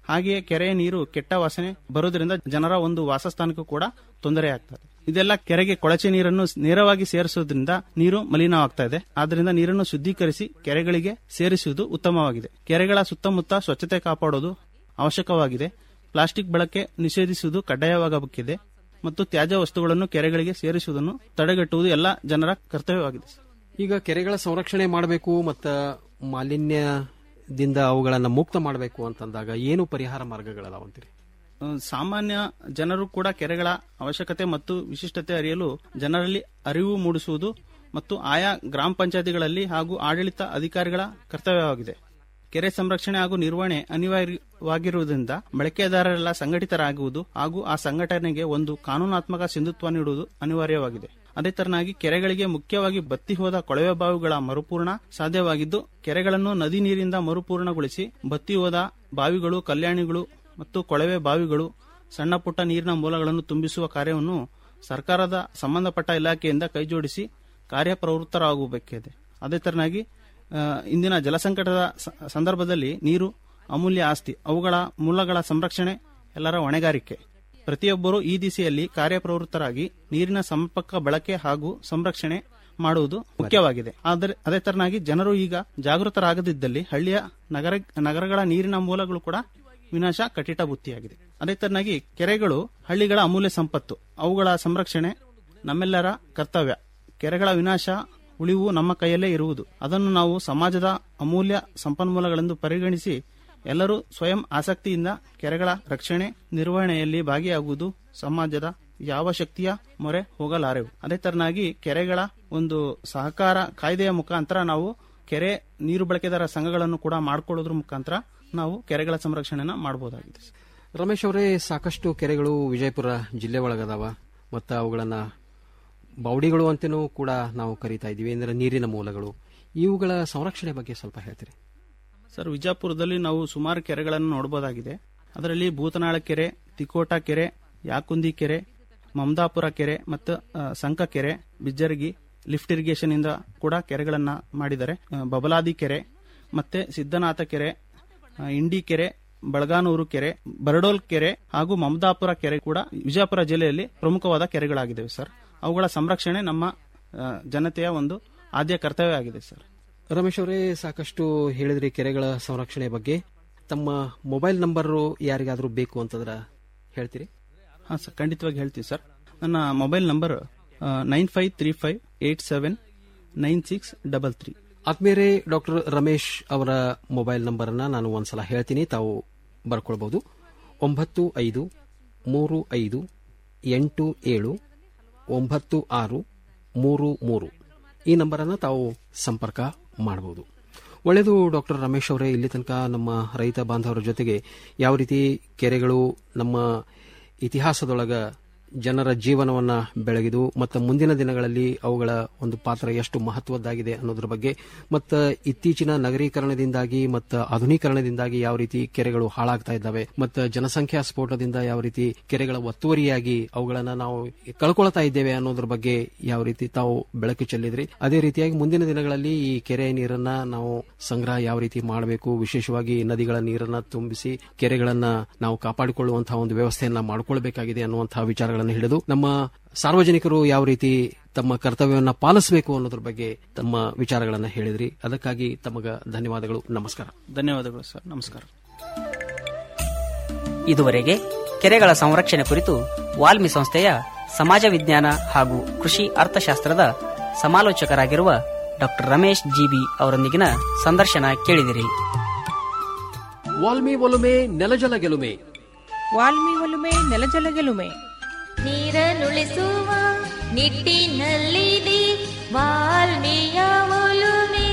ಹಾಗೆಯೇ ಕೆರೆಯ ನೀರು ಕೆಟ್ಟ ವಾಸನೆ ಬರೋದ್ರಿಂದ ಜನರ ಒಂದು ವಾಸಸ್ಥಾನಕ್ಕೂ ಕೂಡ ತೊಂದರೆ ಆಗ್ತದೆ ಇದೆಲ್ಲ ಕೆರೆಗೆ ಕೊಳಚೆ ನೀರನ್ನು ನೇರವಾಗಿ ಸೇರಿಸುವುದರಿಂದ ನೀರು ಮಲಿನವಾಗ್ತಾ ಇದೆ ಆದ್ದರಿಂದ ನೀರನ್ನು ಶುದ್ಧೀಕರಿಸಿ ಕೆರೆಗಳಿಗೆ ಸೇರಿಸುವುದು ಉತ್ತಮವಾಗಿದೆ ಕೆರೆಗಳ ಸುತ್ತಮುತ್ತ ಸ್ವಚ್ಛತೆ ಕಾಪಾಡೋದು ಅವಶ್ಯಕವಾಗಿದೆ ಪ್ಲಾಸ್ಟಿಕ್ ಬಳಕೆ ನಿಷೇಧಿಸುವುದು ಕಡ್ಡಾಯವಾಗಬೇಕಿದೆ ಮತ್ತು ತ್ಯಾಜ್ಯ ವಸ್ತುಗಳನ್ನು ಕೆರೆಗಳಿಗೆ ಸೇರಿಸುವುದನ್ನು ತಡೆಗಟ್ಟುವುದು ಎಲ್ಲ ಜನರ ಕರ್ತವ್ಯವಾಗಿದೆ ಈಗ ಕೆರೆಗಳ ಸಂರಕ್ಷಣೆ ಮಾಡಬೇಕು ಮತ್ತು ಮಾಲಿನ್ಯದಿಂದ ಅವುಗಳನ್ನು ಮುಕ್ತ ಮಾಡಬೇಕು ಅಂತಂದಾಗ ಏನು ಪರಿಹಾರ ಮಾರ್ಗಗಳದಾವಂತೀರಿ ಆ, ಸಾಮಾನ್ಯ ಜನರು ಕೂಡ ಕೆರೆಗಳ ಅವಶ್ಯಕತೆ ಮತ್ತು ವಿಶಿಷ್ಟತೆ ಅರಿಯಲು ಜನರಲ್ಲಿ ಅರಿವು ಮೂಡಿಸುವುದು ಮತ್ತು ಆಯಾ ಗ್ರಾಮ ಪಂಚಾಯತಿಗಳಲ್ಲಿ ಹಾಗೂ ಆಡಳಿತ ಅಧಿಕಾರಿಗಳ ಕರ್ತವ್ಯವಾಗಿದೆ ಕೆರೆ ಸಂರಕ್ಷಣೆ ಹಾಗೂ ನಿರ್ವಹಣೆ ಅನಿವಾರ್ಯವಾಗಿರುವುದರಿಂದ ಬಳಕೆದಾರರೆಲ್ಲ ಸಂಘಟಿತರಾಗುವುದು ಹಾಗೂ ಆ ಸಂಘಟನೆಗೆ ಒಂದು ಕಾನೂನಾತ್ಮಕ ಸಿಂಧುತ್ವ ನೀಡುವುದು ಅನಿವಾರ್ಯವಾಗಿದೆ ಅದೇ ತರನಾಗಿ ಕೆರೆಗಳಿಗೆ ಮುಖ್ಯವಾಗಿ ಬತ್ತಿ ಹೋದ ಕೊಳವೆ ಬಾವಿಗಳ ಮರುಪೂರ್ಣ ಸಾಧ್ಯವಾಗಿದ್ದು ಕೆರೆಗಳನ್ನು ನದಿ ನೀರಿಂದ ಮರುಪೂರ್ಣಗೊಳಿಸಿ ಬತ್ತಿ ಹೋದ ಬಾವಿಗಳು ಕಲ್ಯಾಣಿಗಳು ಮತ್ತು ಕೊಳವೆ ಬಾವಿಗಳು ಸಣ್ಣ ಪುಟ್ಟ ನೀರಿನ ಮೂಲಗಳನ್ನು ತುಂಬಿಸುವ ಕಾರ್ಯವನ್ನು ಸರ್ಕಾರದ ಸಂಬಂಧಪಟ್ಟ ಇಲಾಖೆಯಿಂದ ಕೈಜೋಡಿಸಿ ಕಾರ್ಯಪ್ರವೃತ್ತರಾಗಬೇಕಿದೆ ಅದೇ ತರನಾಗಿ ಆ, ಇಂದಿನ ಜಲಸಂಕಟದ ಸ- ಸಂದರ್ಭದಲ್ಲಿ ನೀರು ಅಮೂಲ್ಯ ಆಸ್ತಿ ಅವುಗಳ ಮೂಲಗಳ ಸಂರಕ್ಷಣೆ ಎಲ್ಲರ ಹೊಣೆಗಾರಿಕೆ ಪ್ರತಿಯೊಬ್ಬರೂ ಈ ದಿಸೆಯಲ್ಲಿ ಕಾರ್ಯಪ್ರವೃತ್ತರಾಗಿ ನೀರಿನ ಸಮರ್ಪಕ ಬಳಕೆ ಹಾಗೂ ಸಂರಕ್ಷಣೆ ಮಾಡುವುದು ಮುಖ್ಯವಾಗಿದೆ ಆದರೆ ಅದೇ ತರನಾಗಿ ಜನರು ಈಗ ಜಾಗೃತರಾಗದಿದ್ದಲ್ಲಿ ಹಳ್ಳಿಯ ನಗರ ನಗರಗಳ ನೀರಿನ ಮೂಲಗಳು ಕೂಡ ವಿನಾಶ ಕಟಿಟ ಬುತ್ತಿಯಾಗಿದೆ ಅದೇ ತರನಾಗಿ ಕೆರೆಗಳು ಹಳ್ಳಿಗಳ ಅಮೂಲ್ಯ ಸಂಪತ್ತು ಅವುಗಳ ಸಂರಕ್ಷಣೆ ನಮ್ಮೆಲ್ಲರ ಕರ್ತವ್ಯ ಕೆರೆಗಳ ವಿನಾಶ ಉಳಿವು ನಮ್ಮ ಕೈಯಲ್ಲೇ ಇರುವುದು ಅದನ್ನು ನಾವು ಸಮಾಜದ ಅಮೂಲ್ಯ ಸಂಪನ್ಮೂಲಗಳೆಂದು ಪರಿಗಣಿಸಿ ಎಲ್ಲರೂ ಸ್ವಯಂ ಆಸಕ್ತಿಯಿಂದ ಕೆರೆಗಳ ರಕ್ಷಣೆ ನಿರ್ವಹಣೆಯಲ್ಲಿ ಭಾಗಿಯಾಗುವುದು ಸಮಾಜದ ಯಾವ ಶಕ್ತಿಯ ಮೊರೆ ಹೋಗಲಾರೆವು ಅದೇ ತರನಾಗಿ ಕೆರೆಗಳ ಒಂದು ಸಹಕಾರ ಕಾಯ್ದೆಯ ಮುಖಾಂತರ ನಾವು ಕೆರೆ ನೀರು ಬಳಕೆದಾರ ಸಂಘಗಳನ್ನು ಕೂಡ ಮಾಡಿಕೊಳ್ಳೋದ್ರ ಮುಖಾಂತರ ನಾವು ಕೆರೆಗಳ ಸಂರಕ್ಷಣೆನ ಮಾಡಬಹುದಾಗಿದೆ ರಮೇಶ್ ಅವರೇ ಸಾಕಷ್ಟು ಕೆರೆಗಳು ವಿಜಯಪುರ ಜಿಲ್ಲೆ ಒಳಗದಾವ ಮತ್ತು ಅವುಗಳನ್ನು ಬಾವಡಿಗಳು ಅಂತಲೂ ಕೂಡ ನಾವು ಕರಿತಾ ಇದ್ದೀವಿ ಅಂದರೆ ನೀರಿನ ಮೂಲಗಳು ಇವುಗಳ ಸಂರಕ್ಷಣೆ ಬಗ್ಗೆ ಸ್ವಲ್ಪ ಹೇಳ್ತೀರಿ ಸರ್ ವಿಜಯಪುರದಲ್ಲಿ ನಾವು ಸುಮಾರು ಕೆರೆಗಳನ್ನು ನೋಡಬಹುದಾಗಿದೆ ಅದರಲ್ಲಿ ಭೂತನಾಳ ಕೆರೆ ತಿಕೋಟ ಕೆರೆ ಯಾಕುಂದಿ ಕೆರೆ ಮಮದಾಪುರ ಕೆರೆ ಮತ್ತು ಆ, ಸಂಕ ಕೆರೆ ಬಿಜ್ಜರ್ಗಿ ಲಿಫ್ಟ್ ಇರಿಗೇಷನ್ ಇಂದ ಕೂಡ ಕೆರೆಗಳನ್ನ ಮಾಡಿದ್ದಾರೆ ಆ, ಬಬಲಾದಿ ಕೆರೆ ಮತ್ತೆ ಸಿದ್ದನಾಥ ಕೆರೆ ಆ, ಇಂಡಿ ಕೆರೆ ಬಳಗಾನೂರು ಕೆರೆ ಬರಡೋಲ್ ಕೆರೆ ಹಾಗೂ ಮಮದಾಪುರ ಕೆರೆ ಕೂಡ ವಿಜಯಪುರ ಜಿಲ್ಲೆಯಲ್ಲಿ ಪ್ರಮುಖವಾದ ಕೆರೆಗಳಾಗಿದ್ದಾವೆ ಸರ್ ಅವುಗಳ ಸಂರಕ್ಷಣೆ ನಮ್ಮ ಆ, ಜನತೆಯ ಒಂದು ಆದ್ಯ ಕರ್ತವ್ಯ ಆಗಿದೆ ಸರ್ ರಮೇಶ್ ಅವರೇ ಸಾಕಷ್ಟು ಹೇಳಿದ್ರಿ ಕೆರೆಗಳ ಸಂರಕ್ಷಣೆ ಬಗ್ಗೆ ತಮ್ಮ ಮೊಬೈಲ್ ನಂಬರ್ ಯಾರಿಗಾದರೂ ಬೇಕು ಅಂತಂದ್ರೆ ಹೇಳ್ತೀರಿ ಹಾಂ ಸರ್ ಖಂಡಿತವಾಗಿ ಹೇಳ್ತೀವಿ ಸರ್ ನನ್ನ mobile number nine five three five eight seven nine six double three ಆದ್ಮೇಲೆ ಡಾಕ್ಟರ್ ರಮೇಶ್ ಅವರ ಮೊಬೈಲ್ ನಂಬರನ್ನ ನಾನು ಒಂದ್ಸಲ ಹೇಳ್ತೀನಿ ತಾವು ಬರ್ಕೊಳ್ಬಹುದು ಒಂಬತ್ತು ಐದು ಮೂರು ಐದು ಎಂಟು ಏಳು ಒಂಬತ್ತು ಆರು ಮೂರು ಮೂರು ಈ ನಂಬರನ್ನು ತಾವು ಸಂಪರ್ಕ ಮಾಡಬಹುದು ಒಳ್ಳೆಯದು ಡಾಕ್ಟರ್ ರಮೇಶ್ ಅವರೇ ಇಲ್ಲಿ ತನಕ ನಮ್ಮ ರೈತ ಬಾಂಧವರ ಜೊತೆಗೆ ಯಾವ ರೀತಿ ಕೆರೆಗಳು ನಮ್ಮ ಇತಿಹಾಸದೊಳಗ ಜನರ ಜೀವನವನ್ನ ಬೆಳಗಿದು ಮತ್ತು ಮುಂದಿನ ದಿನಗಳಲ್ಲಿ ಅವುಗಳ ಒಂದು ಪಾತ್ರ ಎಷ್ಟು ಮಹತ್ವದ್ದಾಗಿದೆ ಅನ್ನೋದ್ರ ಬಗ್ಗೆ ಮತ್ತು ಇತ್ತೀಚಿನ ನಗರೀಕರಣದಿಂದಾಗಿ ಮತ್ತು ಆಧುನೀಕರಣದಿಂದಾಗಿ ಯಾವ ರೀತಿ ಕೆರೆಗಳು ಹಾಳಾಗ್ತಾ ಇದ್ದಾವೆ ಮತ್ತು ಜನಸಂಖ್ಯಾ ಸ್ಫೋಟದಿಂದ ಯಾವ ರೀತಿ ಕೆರೆಗಳ ಒತ್ತುವರಿಯಾಗಿ ಅವುಗಳನ್ನ ನಾವು ಕಳ್ಕೊಳ್ತಾ ಇದ್ದೇವೆ ಅನ್ನೋದ್ರ ಬಗ್ಗೆ ಯಾವ ರೀತಿ ತಾವು ಬೆಳಕು ಚೆಲ್ಲಿದ್ರಿ ಅದೇ ರೀತಿಯಾಗಿ ಮುಂದಿನ ದಿನಗಳಲ್ಲಿ ಈ ಕೆರೆ ನೀರನ್ನ ನಾವು ಸಂಗ್ರಹ ಯಾವ ರೀತಿ ಮಾಡಬೇಕು ವಿಶೇಷವಾಗಿ ನದಿಗಳ ನೀರನ್ನ ತುಂಬಿಸಿ ಕೆರೆಗಳನ್ನ ನಾವು ಕಾಪಾಡಿಕೊಳ್ಳುವಂತಹ ಒಂದು ವ್ಯವಸ್ಥೆಯನ್ನ ಮಾಡಿಕೊಳ್ಬೇಕಾಗಿದೆ ಅನ್ನುವಂತಹ ವಿಚಾರಗಳನ್ನು ಹಿಡಿದು ನಮ್ಮ ಸಾರ್ವಜನಿಕರು ಯಾವ ರೀತಿ ತಮ್ಮ ಕರ್ತವ್ಯವನ್ನ ಪಾಲಿಸಬೇಕು ಅನ್ನೋದ್ರ ಬಗ್ಗೆ ತಮ್ಮ ವಿಚಾರಗಳನ್ನ ಹೇಳಿದ್ರಿ ಅದಕ್ಕಾಗಿ ತಮಗ ಧನ್ಯವಾದಗಳು ನಮಸ್ಕಾರ ಧನ್ಯವಾದಗಳು ಸರ್ ನಮಸ್ಕಾರ ಇದುವರೆಗೆ ಕೆರೆಗಳ ಸಂರಕ್ಷಣೆ ಕುರಿತು ವಾಲ್ಮಿ ಸಂಸ್ಥೆಯ ಸಮಾಜ ವಿಜ್ಞಾನ ಹಾಗೂ ಕೃಷಿ ಅರ್ಥಶಾಸ್ತ್ರದ ಸಮಾಲೋಚಕರಾಗಿರುವ ಡಾಕ್ಟರ್ ರಮೇಶ್ ಜಿಬಿ ಅವರೊಂದಿಗಿನ ಸಂದರ್ಶನ ಕೇಳಿದಿರಿ ವಾಲ್ಮಿ ಒಲುಮೆ ನೆಲಜಲ ಗೆಲುಮೆ ವಾಲ್ಮಿ ಒಲುಮೆ ನೆಲಜಲ ಗೆಲುಮೆ ನೀರನ್ನುಳಿಸುವ ನಿಟ್ಟಿನಲ್ಲಿದೆ ವಾಲ್ಮೀಯ ಒಲುಮೆ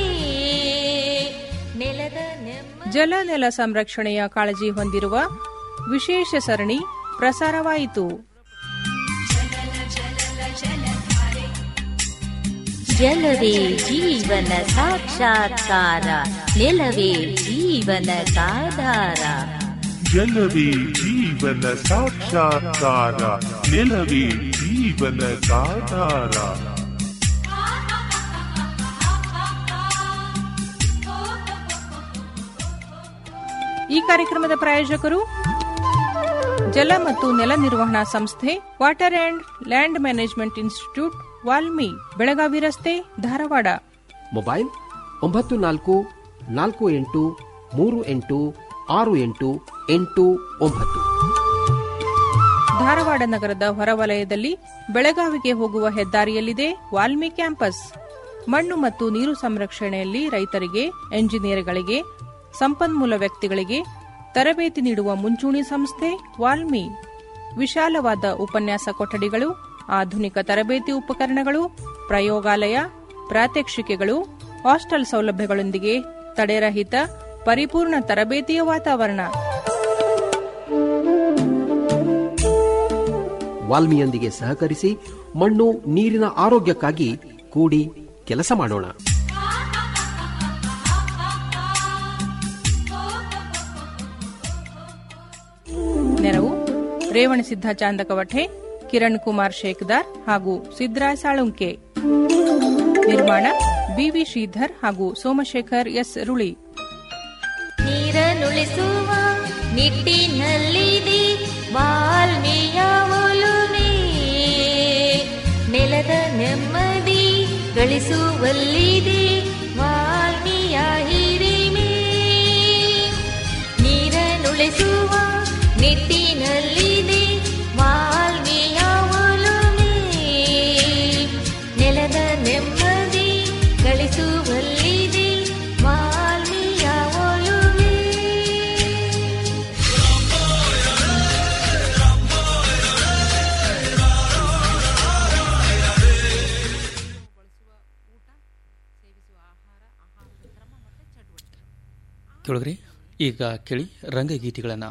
ನೆಲದ ನೆಮ್ಮ ಜಲ ನೆಲ ಸಂರಕ್ಷಣೆಯ ಕಾಳಜಿ ಹೊಂದಿರುವ ವಿಶೇಷ ಸರಣಿ ಪ್ರಸಾರವಾಯಿತು ಜಲವೇ ಜೀವನ ಸಾಕ್ಷಾತ್ಕಾರ ನೆಲವೇ ಜೀವನದಾಧಾರ ಜಲವೇ ಜೀವನ ಸಾಕ್ಷಾತ್ಕಾರ ನೆಲವೇ ಜೀವನದಾಧಾರ ಈ ಕಾರ್ಯಕ್ರಮದ ಪ್ರಾಯೋಜಕರು ಜಲ ಮತ್ತು ನೆಲ ನಿರ್ವಹಣಾ ಸಂಸ್ಥೆ water and land management institute WALMI Belagavi ರಸ್ತೆ ಧಾರವಾಡ ಮೊಬೈಲ್ ಒಂಬತ್ತು ನಾಲ್ಕು ನಾಲ್ಕು ಎಂಟು ಮೂರು ಎಂಟು ಆರು ಎಂಟು ಎಂಟು ಒಂಬತ್ತು ಧಾರವಾಡ ನಗರದ ಹೊರವಲಯದಲ್ಲಿ ಬೆಳಗಾವಿಗೆ ಹೋಗುವ ಹೆದ್ದಾರಿಯಲ್ಲಿದೆ ವಾಲ್ಮಿ ಕ್ಯಾಂಪಸ್ ಮಣ್ಣು ಮತ್ತು ನೀರು ಸಂರಕ್ಷಣೆಯಲ್ಲಿ ರೈತರಿಗೆ ಎಂಜಿನಿಯರ್ಗಳಿಗೆ ಸಂಪನ್ಮೂಲ ವ್ಯಕ್ತಿಗಳಿಗೆ ತರಬೇತಿ ನೀಡುವ ಮುಂಚೂಣಿ ಸಂಸ್ಥೆ ವಾಲ್ಮಿ ವಿಶಾಲವಾದ ಉಪನ್ಯಾಸ ಕೊಠಡಿಗಳು ಆಧುನಿಕ ತರಬೇತಿ ಉಪಕರಣಗಳು ಪ್ರಯೋಗಾಲಯ ಪ್ರಾತ್ಯಕ್ಷಿಕೆಗಳು ಹಾಸ್ಟೆಲ್ ಸೌಲಭ್ಯಗಳೊಂದಿಗೆ ತಡೆರಹಿತ ಪರಿಪೂರ್ಣ ತರಬೇತಿಯ ವಾತಾವರಣ ವಾಲ್ಮಿಯೊಂದಿಗೆ ಸಹಕರಿಸಿ ಮಣ್ಣು ನೀರಿನ ಆರೋಗ್ಯಕ್ಕಾಗಿ ಕೂಡಿ ಕೆಲಸ ಮಾಡೋಣ ನೆರವು ರೇವಣಸಿದ್ಧ ಚಾಂದಕವಠೆ ಕಿರಣ್ ಕುಮಾರ್ ಶೇಖದಾರ್ ಹಾಗೂ ಸಿದ್ರಾಯ್ ಸಾಳುಂಕೆ ನಿರ್ಮಾಣ ಬಿವಿ ಶ್ರೀಧರ್ ಹಾಗೂ ಸೋಮಶೇಖರ್ ಎಸ್ ರುಳಿ ನೀರನ್ನುಳಿಸುವ ನಿಟ್ಟಿನಲ್ಲಿದೆ ವಾಲ್ಮೀಯ ಒಲುಮೆ ನೆಲದ ನೆಮ್ಮದಿ ಗಳಿಸುವಲ್ಲಿದೆ ವಾಲ್ಮೀಯ ಹಿರಿಮೆ ನೀರನ್ನುಳಿಸುವ ನಿಟ್ಟಿನಲ್ಲಿದೆ ವಾಲ್ಮೀಯ ಒಲುಮೆ ನೆಲದ ನೆಮ್ಮದಿ ಗಳಿಸುವಲ್ಲಿದೆ ವಾಲ್ಮೀಯ ಒಲುಮೆ ಕೇಳಿದ್ರಿ ಈಗ ಕೇಳಿ ರಂಗಗೀತೆಗಳನ್ನು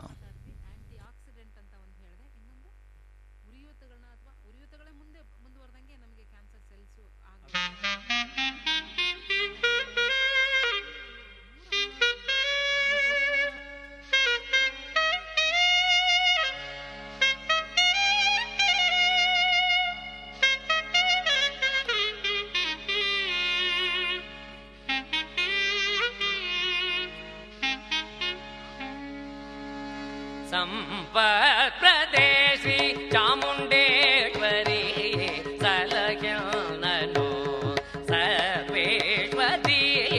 ಸಂಪತ್ಪ್ರದೇಶಿ ಚಾಮುಂಡೇಶ್ವರಿ ಸಲಗ್ಯಾನನು ಸರ್ವೇಶ್ವರಿ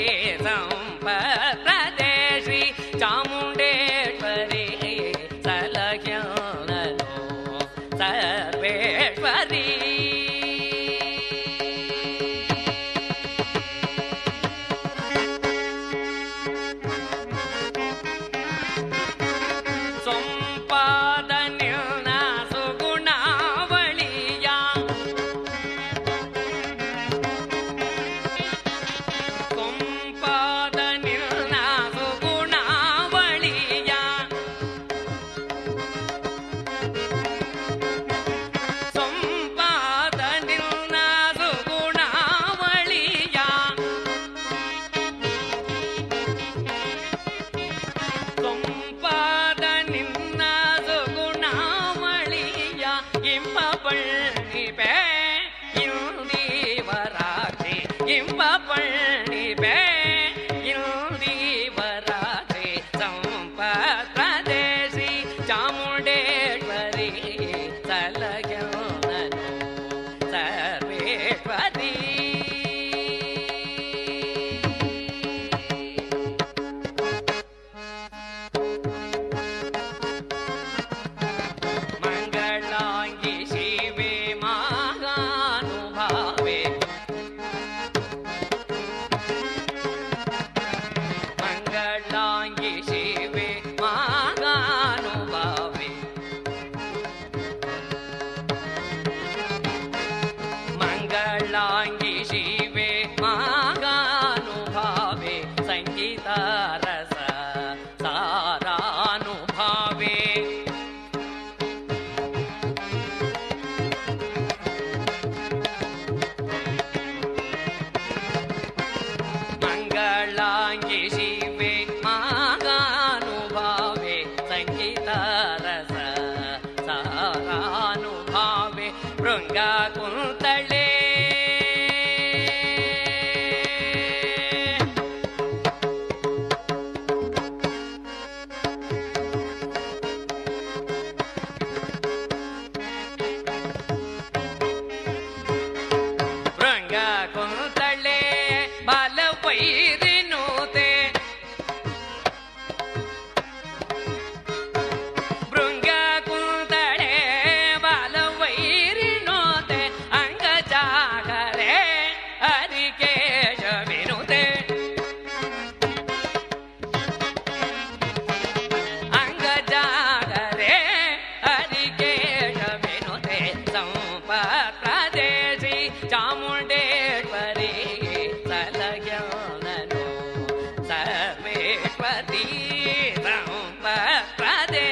ಸಂಪತ್ಪ್ರದೇಶಿ ಚಾಮುಂಡೇಶ್ವರಿ ಸಲಗ್ಯಾನನು ಸರ್ವೇಶ್ವರಿ ಸಂಪಾದನೆ ವೈರಿನೋತೆ ಭೃಂಗ ಕುಂತಳೆ ಬಾಲ ವೈರಿನೋತೆ ಅಂಗ ಜಾಗರೆ ಹರಿಕೇಶ ವಿನುತೆ ಅಂಗ ಜಾಗರೆ ಹರಿಕೇಶ ವಿನುತೆ ಸಂಪತ್ರದೇಶಿ ಚಾಮುಂಡೇಶ್ವರಿ ಸಲಗ್ಯಾನನು ಸರ್ವೇಶ್ವರಿ ಸಂಪತ್ರದೇ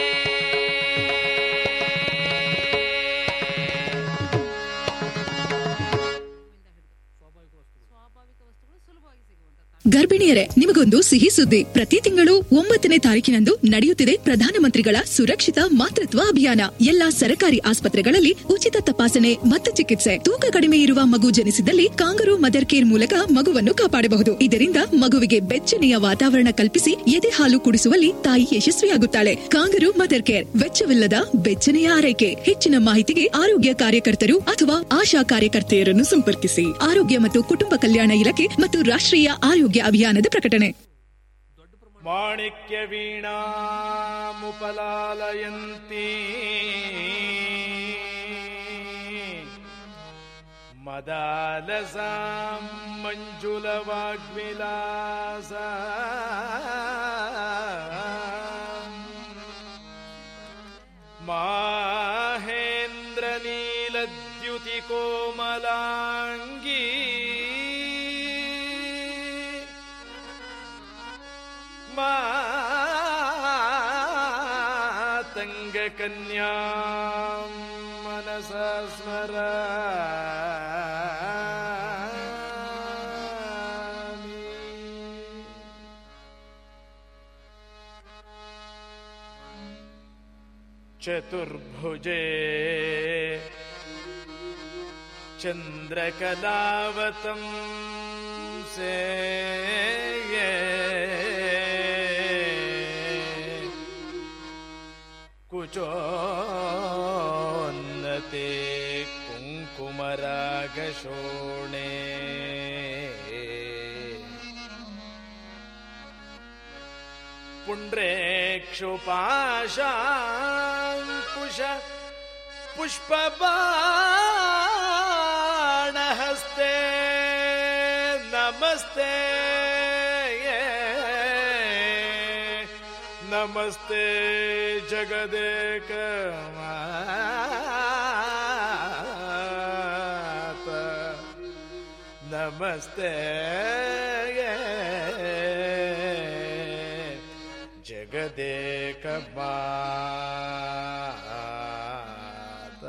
ಗರ್ಭಿಣಿಯರೇ ನಿಮಗೊಂದು ಸಿಹಿ ಸುದ್ದಿ ಪ್ರತಿ ತಿಂಗಳು ಒಂಬತ್ತನೇ ತಾರೀಕಿನಂದು ನಡೆಯುತ್ತಿದೆ ಪ್ರಧಾನಮಂತ್ರಿಗಳ ಸುರಕ್ಷಿತ ಮಾತೃತ್ವ ಅಭಿಯಾನ ಎಲ್ಲಾ ಸರಕಾರಿ ಆಸ್ಪತ್ರೆಗಳಲ್ಲಿ ಉಚಿತ ತಪಾಸಣೆ ಮತ್ತು ಚಿಕಿತ್ಸೆ ತೂಕ ಕಡಿಮೆ ಇರುವ ಮಗು ಜನಿಸಿದಲ್ಲಿ ಕಾಂಗರು ಮದರ್ ಕೇರ್ ಮೂಲಕ ಮಗುವನ್ನು ಕಾಪಾಡಬಹುದು ಇದರಿಂದ ಮಗುವಿಗೆ ಬೆಚ್ಚನೆಯ ವಾತಾವರಣ ಕಲ್ಪಿಸಿ ಎದೆ ಹಾಲು ಕುಡಿಸುವಲ್ಲಿ ತಾಯಿ ಯಶಸ್ವಿಯಾಗುತ್ತಾಳೆ ಕಾಂಗರು ಮದರ್ ಕೇರ್ ವೆಚ್ಚವಿಲ್ಲದ ಬೆಚ್ಚನೆಯ ಆರೈಕೆ ಹೆಚ್ಚಿನ ಮಾಹಿತಿಗೆ ಆರೋಗ್ಯ ಕಾರ್ಯಕರ್ತರು ಅಥವಾ ಆಶಾ ಕಾರ್ಯಕರ್ತೆಯರನ್ನು ಸಂಪರ್ಕಿಸಿ ಆರೋಗ್ಯ ಮತ್ತು ಕುಟುಂಬ ಕಲ್ಯಾಣ ಇಲಾಖೆ ಮತ್ತು ರಾಷ್ಟ್ರೀಯ ಆರೋಗ್ಯ ಅಭಿಯಾನದ ಪ್ರಕಟಣೆ ಮಾಣಿಕ್ಯ ವೀಣಾಮುಪಲಾಲಯಂತಿ ಮದಾಲಸಾಂ ಮಂಜುಲವಾಗ್ವಿಲಾಸ ಮಾಹೇಂದ್ರ ನೀಲದ್ಯುತಿ ಕೋಮಲಾಂಗೀ ಮಾತಂಗಕನ್ಯಾ ಮನಸ ಸ್ಮರ ಚತುರ್ಭುಜೆ ಚಂದ್ರಕಲಾವತಂ ಸೇ ಕುಚೋನ್ನತೆ ಕುಂಕುಮರಾಗಶೋಣೆ ಪುಂಡ್ರೇಕ್ಷುಪಾಶಾಂಕುಶ ಪುಷ್ಪಬಾಣಹಸ್ತೆ ನಮಸ್ತೆ ನಮಸ್ತೆ ಜಗದೇಕ ಮಾತ ನಮಸ್ತೆ ಜಗದೇಕ ಮಾತ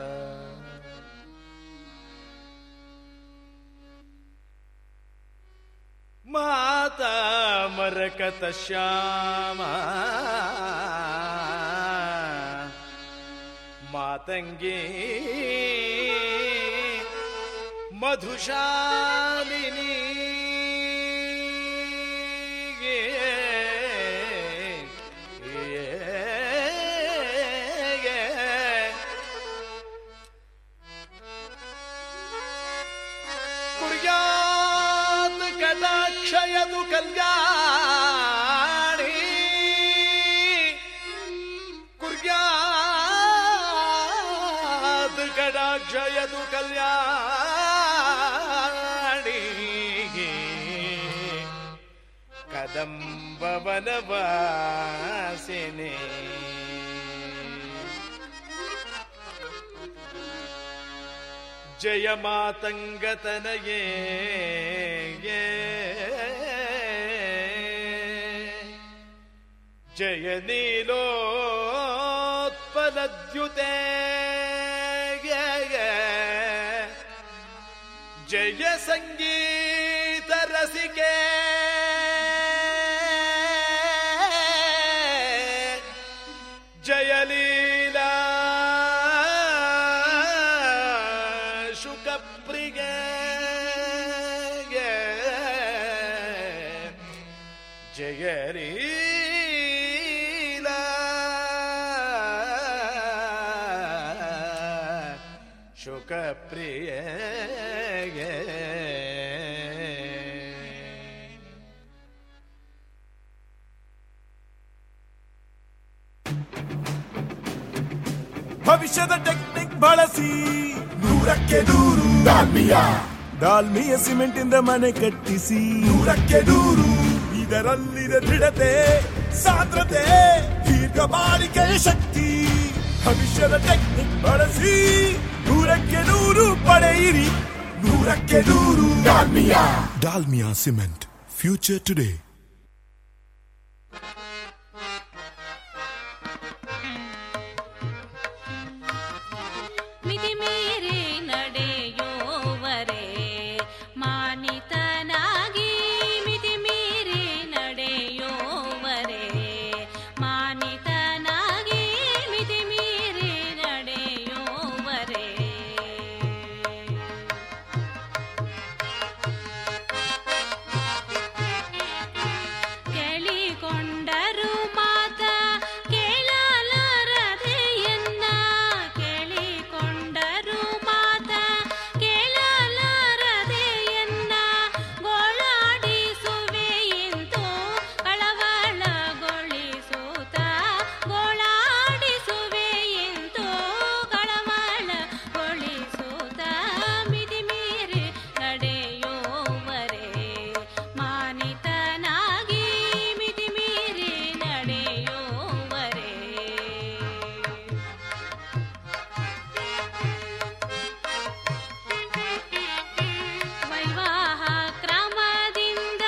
ಮಾತಾ ಮರಕತ ಶ್ಯಾಮ ಮಾತಂಗಿ ಮಧುಶಾಲಿನಿ ಕುರ್ಯಾತ್ ಕಟಾಕ್ಷಯದು ಕಲ್ಯಾಣಿ ಕುರ್ಯಾತ್ ಕಟಾಕ್ಷಯದು ಕಲ್ಯಾಣಿ ಕದಂಬವನವಾಸಿನಿ ಜಯ ಮಾತಂಗತನಯೇ ಜಯ ನೀಲೋತ್ಪಲದ್ಯುತೆ ಜಯ ಸಂಗೀತ ರಸಿಕೆ ಜಯ ಲೀಲಾ ಶುಕಪ್ರಿಗೆ ಜಯ ಲೀಲಾ ಶುಕಪ್ರಿಯ ಭವಿಷ್ಯದ ಟೆಕ್ನಿಕ್ ಬಳಸಿ ನೂರಕ್ಕೆ ನೂರು ಡಾಲ್ಮಿಯಾ ಡಾಲ್ಮಿಯ ಸಿಮೆಂಟ್ ಇಂದ ಮನೆ ಕಟ್ಟಿಸಿ ನೂರಕ್ಕೆ ನೂರು ಇದರಲ್ಲಿದೆ ದೃಢತೆ ಸಾಂದ್ರತೆ ದೀರ್ಘ ಬಾಳಿಕೆಯ ಶಕ್ತಿ ಭವಿಷ್ಯದ ಟೆಕ್ನಿಕ್ ಬಳಸಿ ನೂರಕ್ಕೆ ನೂರು ಪಡೆಯಿರಿ ನೂರಕ್ಕೆ ನೂರು Dalmia Dalmia cement future today ಮಿತಿಮೀರಿ ನಡೆಯುವರೆ ಮಾನಿತನಾಗಿ ಮಿತಿಮೀರಿ ನಡೆಯುವರೆ ಮಾನಿತನಾಗಿ ಮಿತಿಮೀರಿ ನಡೆಯುವರೆ ಕೇಳಿಕೊಂಡರು ಮಾತ ಕೇಳಲಾರದೆಯನ್ನ ಕೇಳಿಕೊಂಡರು ಮಾತ ಕೇಳಲಾರದೆಯನ್ನ ಗೋಳಾಡಿಸುವೆ ಇಂತು ಕಳವಳಗೊಳಿಸುತ್ತ ಗೋಳಾಡಿಸುವೆ ಇಂತು ಕಳವಳಗೊಳಿಸುತ್ತ ಮಿತಿಮೀರಿ ನಡೆಯುವರೆ ಮಾನಿತನಾಗಿ ಮಿತಿಮೀರಿ ನಡೆಯುವರೆ ವೈವಾಹ ಕ್ರಮದಿಂದ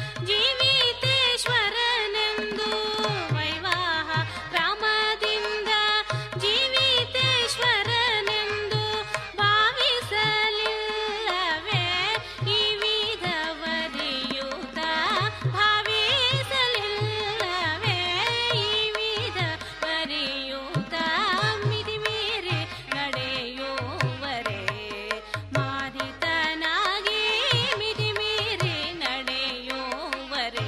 ಜೀವಿತೇಶ್ವರನೆಂದು ವೈವಾಹ ಕ್ರಮದಿಂದ ಜೀವಿತೇಶ್ವರನೆಂದು ಭಾವಿಸಲಿಲ್ಲವೇ ಈ ವಿಧವರಿಯೂತ ಭಾವಿಸಲಿಲ್ಲವೇ ಈ ವಿಧವರಿಯೂತ ಮಿತಿಮೀರಿ ನಡೆಯುವರೆ ಮಾನಿತನಾಗಿ ಮಿತಿಮೀರಿ ನಡೆಯುವರೆ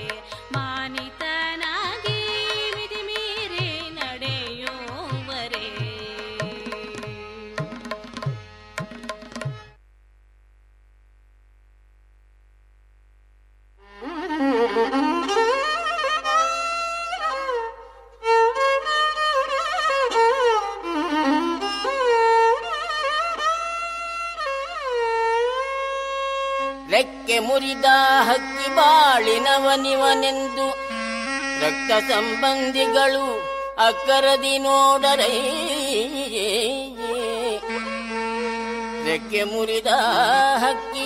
ಮಾನಿತನಾಗಿ ಮಿತಿಮೀರಿ ನಡೆಯುವರೆ ರೆಕ್ಕೆ ಮುರಿದ ಹಕ್ಕಿ ಬಾಳಿನವನಿವನೆಂದು ರಕ್ತ ಸಂಬಂಧಿಗಳು ಅಕ್ಕರದಿ ನೋಡರೈ ರೆಕ್ಕೆ ಮುರಿದ ಹಕ್ಕಿ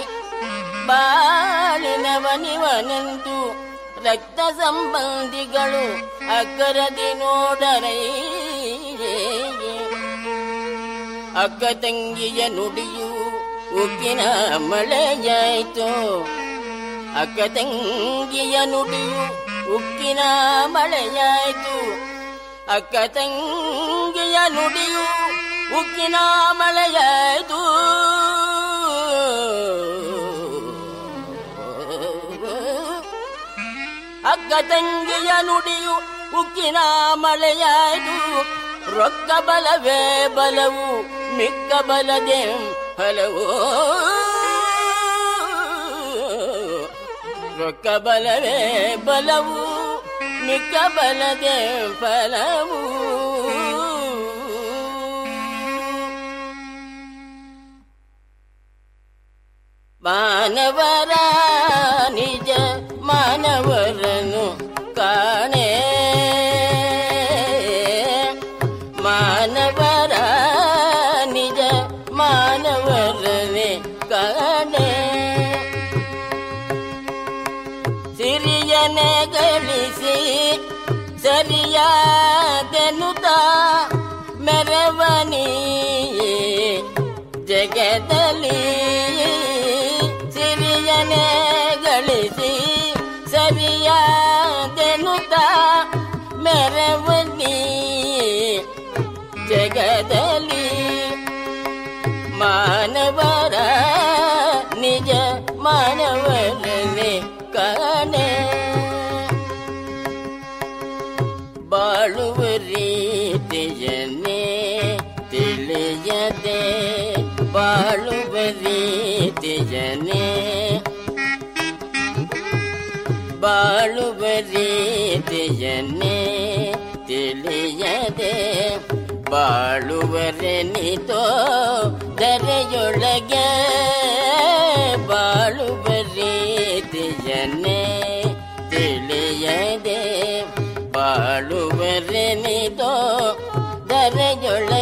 ಬಾಳಿನವನಿವನೆಂದು ರಕ್ತ ಸಂಬಂಧಿಗಳು ಅಕ್ಕರದಿ ನೋಡರೈ ಅಕ್ಕ ತಂಗಿಯ ನುಡಿಯು ಉಕ್ಕಿನ ಮಳೆಯಾಯ್ತು ಅಕ್ಕ ತಂಗಿಯ ನುಡಿಯು ಉಕ್ಕಿನ ಮಳೆಯಾಯ್ತು ಅಕ್ಕ ತಂಗಿಯ ನುಡಿಯು ಉಕ್ಕಿನ ಮಳೆಯಾಯ್ತು ಅಕ್ಕ ತಂಗಿಯ ನುಡಿಯು ಉಕ್ಕಿನ ಮಳೆಯಾಯ್ತು ರೊಕ್ಕ ಬಲವೇ ಬಲವು ಮಿಕ್ಕ ಬಲದೆ ಫಲವು ರೊಕ್ಕ ಬಲವೇ ಬಲವು ಮಿಕ್ಕ ಬಲದೆ ಫಲವು ಮಾನವರ ನಿಜ ಮಾನವರನು ಕಾಣೆ ಮಾನವರ ನಿಜ ಮಾನವರನೆ ಕಾಣೆ ಸಿರಿಯನೆ ಗಳಿಸಿ ಸರಿಯಾದೆನುತ ಮೆರವನಿ ಜಗದಲ್ಲಿ ಸಿರಿಯನೆ ಗಳಿಸಿ ಸರಿಯಾದೆನುತ ಮೆರವನಿ ಜಗದಲ್ಲಿ ಮಾನವರ ನಿಜ ಮಾನವರನೆ ಕಾಣೆ ಬಾಳುವ ರೀತಿಯನ್ನೇ ತಿಳಿಯದೆ ಬಾಳುವ ರೀತಿಯನ್ನೇ ಬಾಳುವ ರೀತಿಯನ್ನೇ ತಿಳಿಯದೆ ಬಾಳುವರೆನಿತೋ ಧರೆಯೊಳಗೆ ಬಾಳುವ ರೀತಿಯನ್ನೇ ತಿಳಿಯದೆ ಬಾಳುವರೆನಿತೋ ಧರೆಯೊಳಗೆ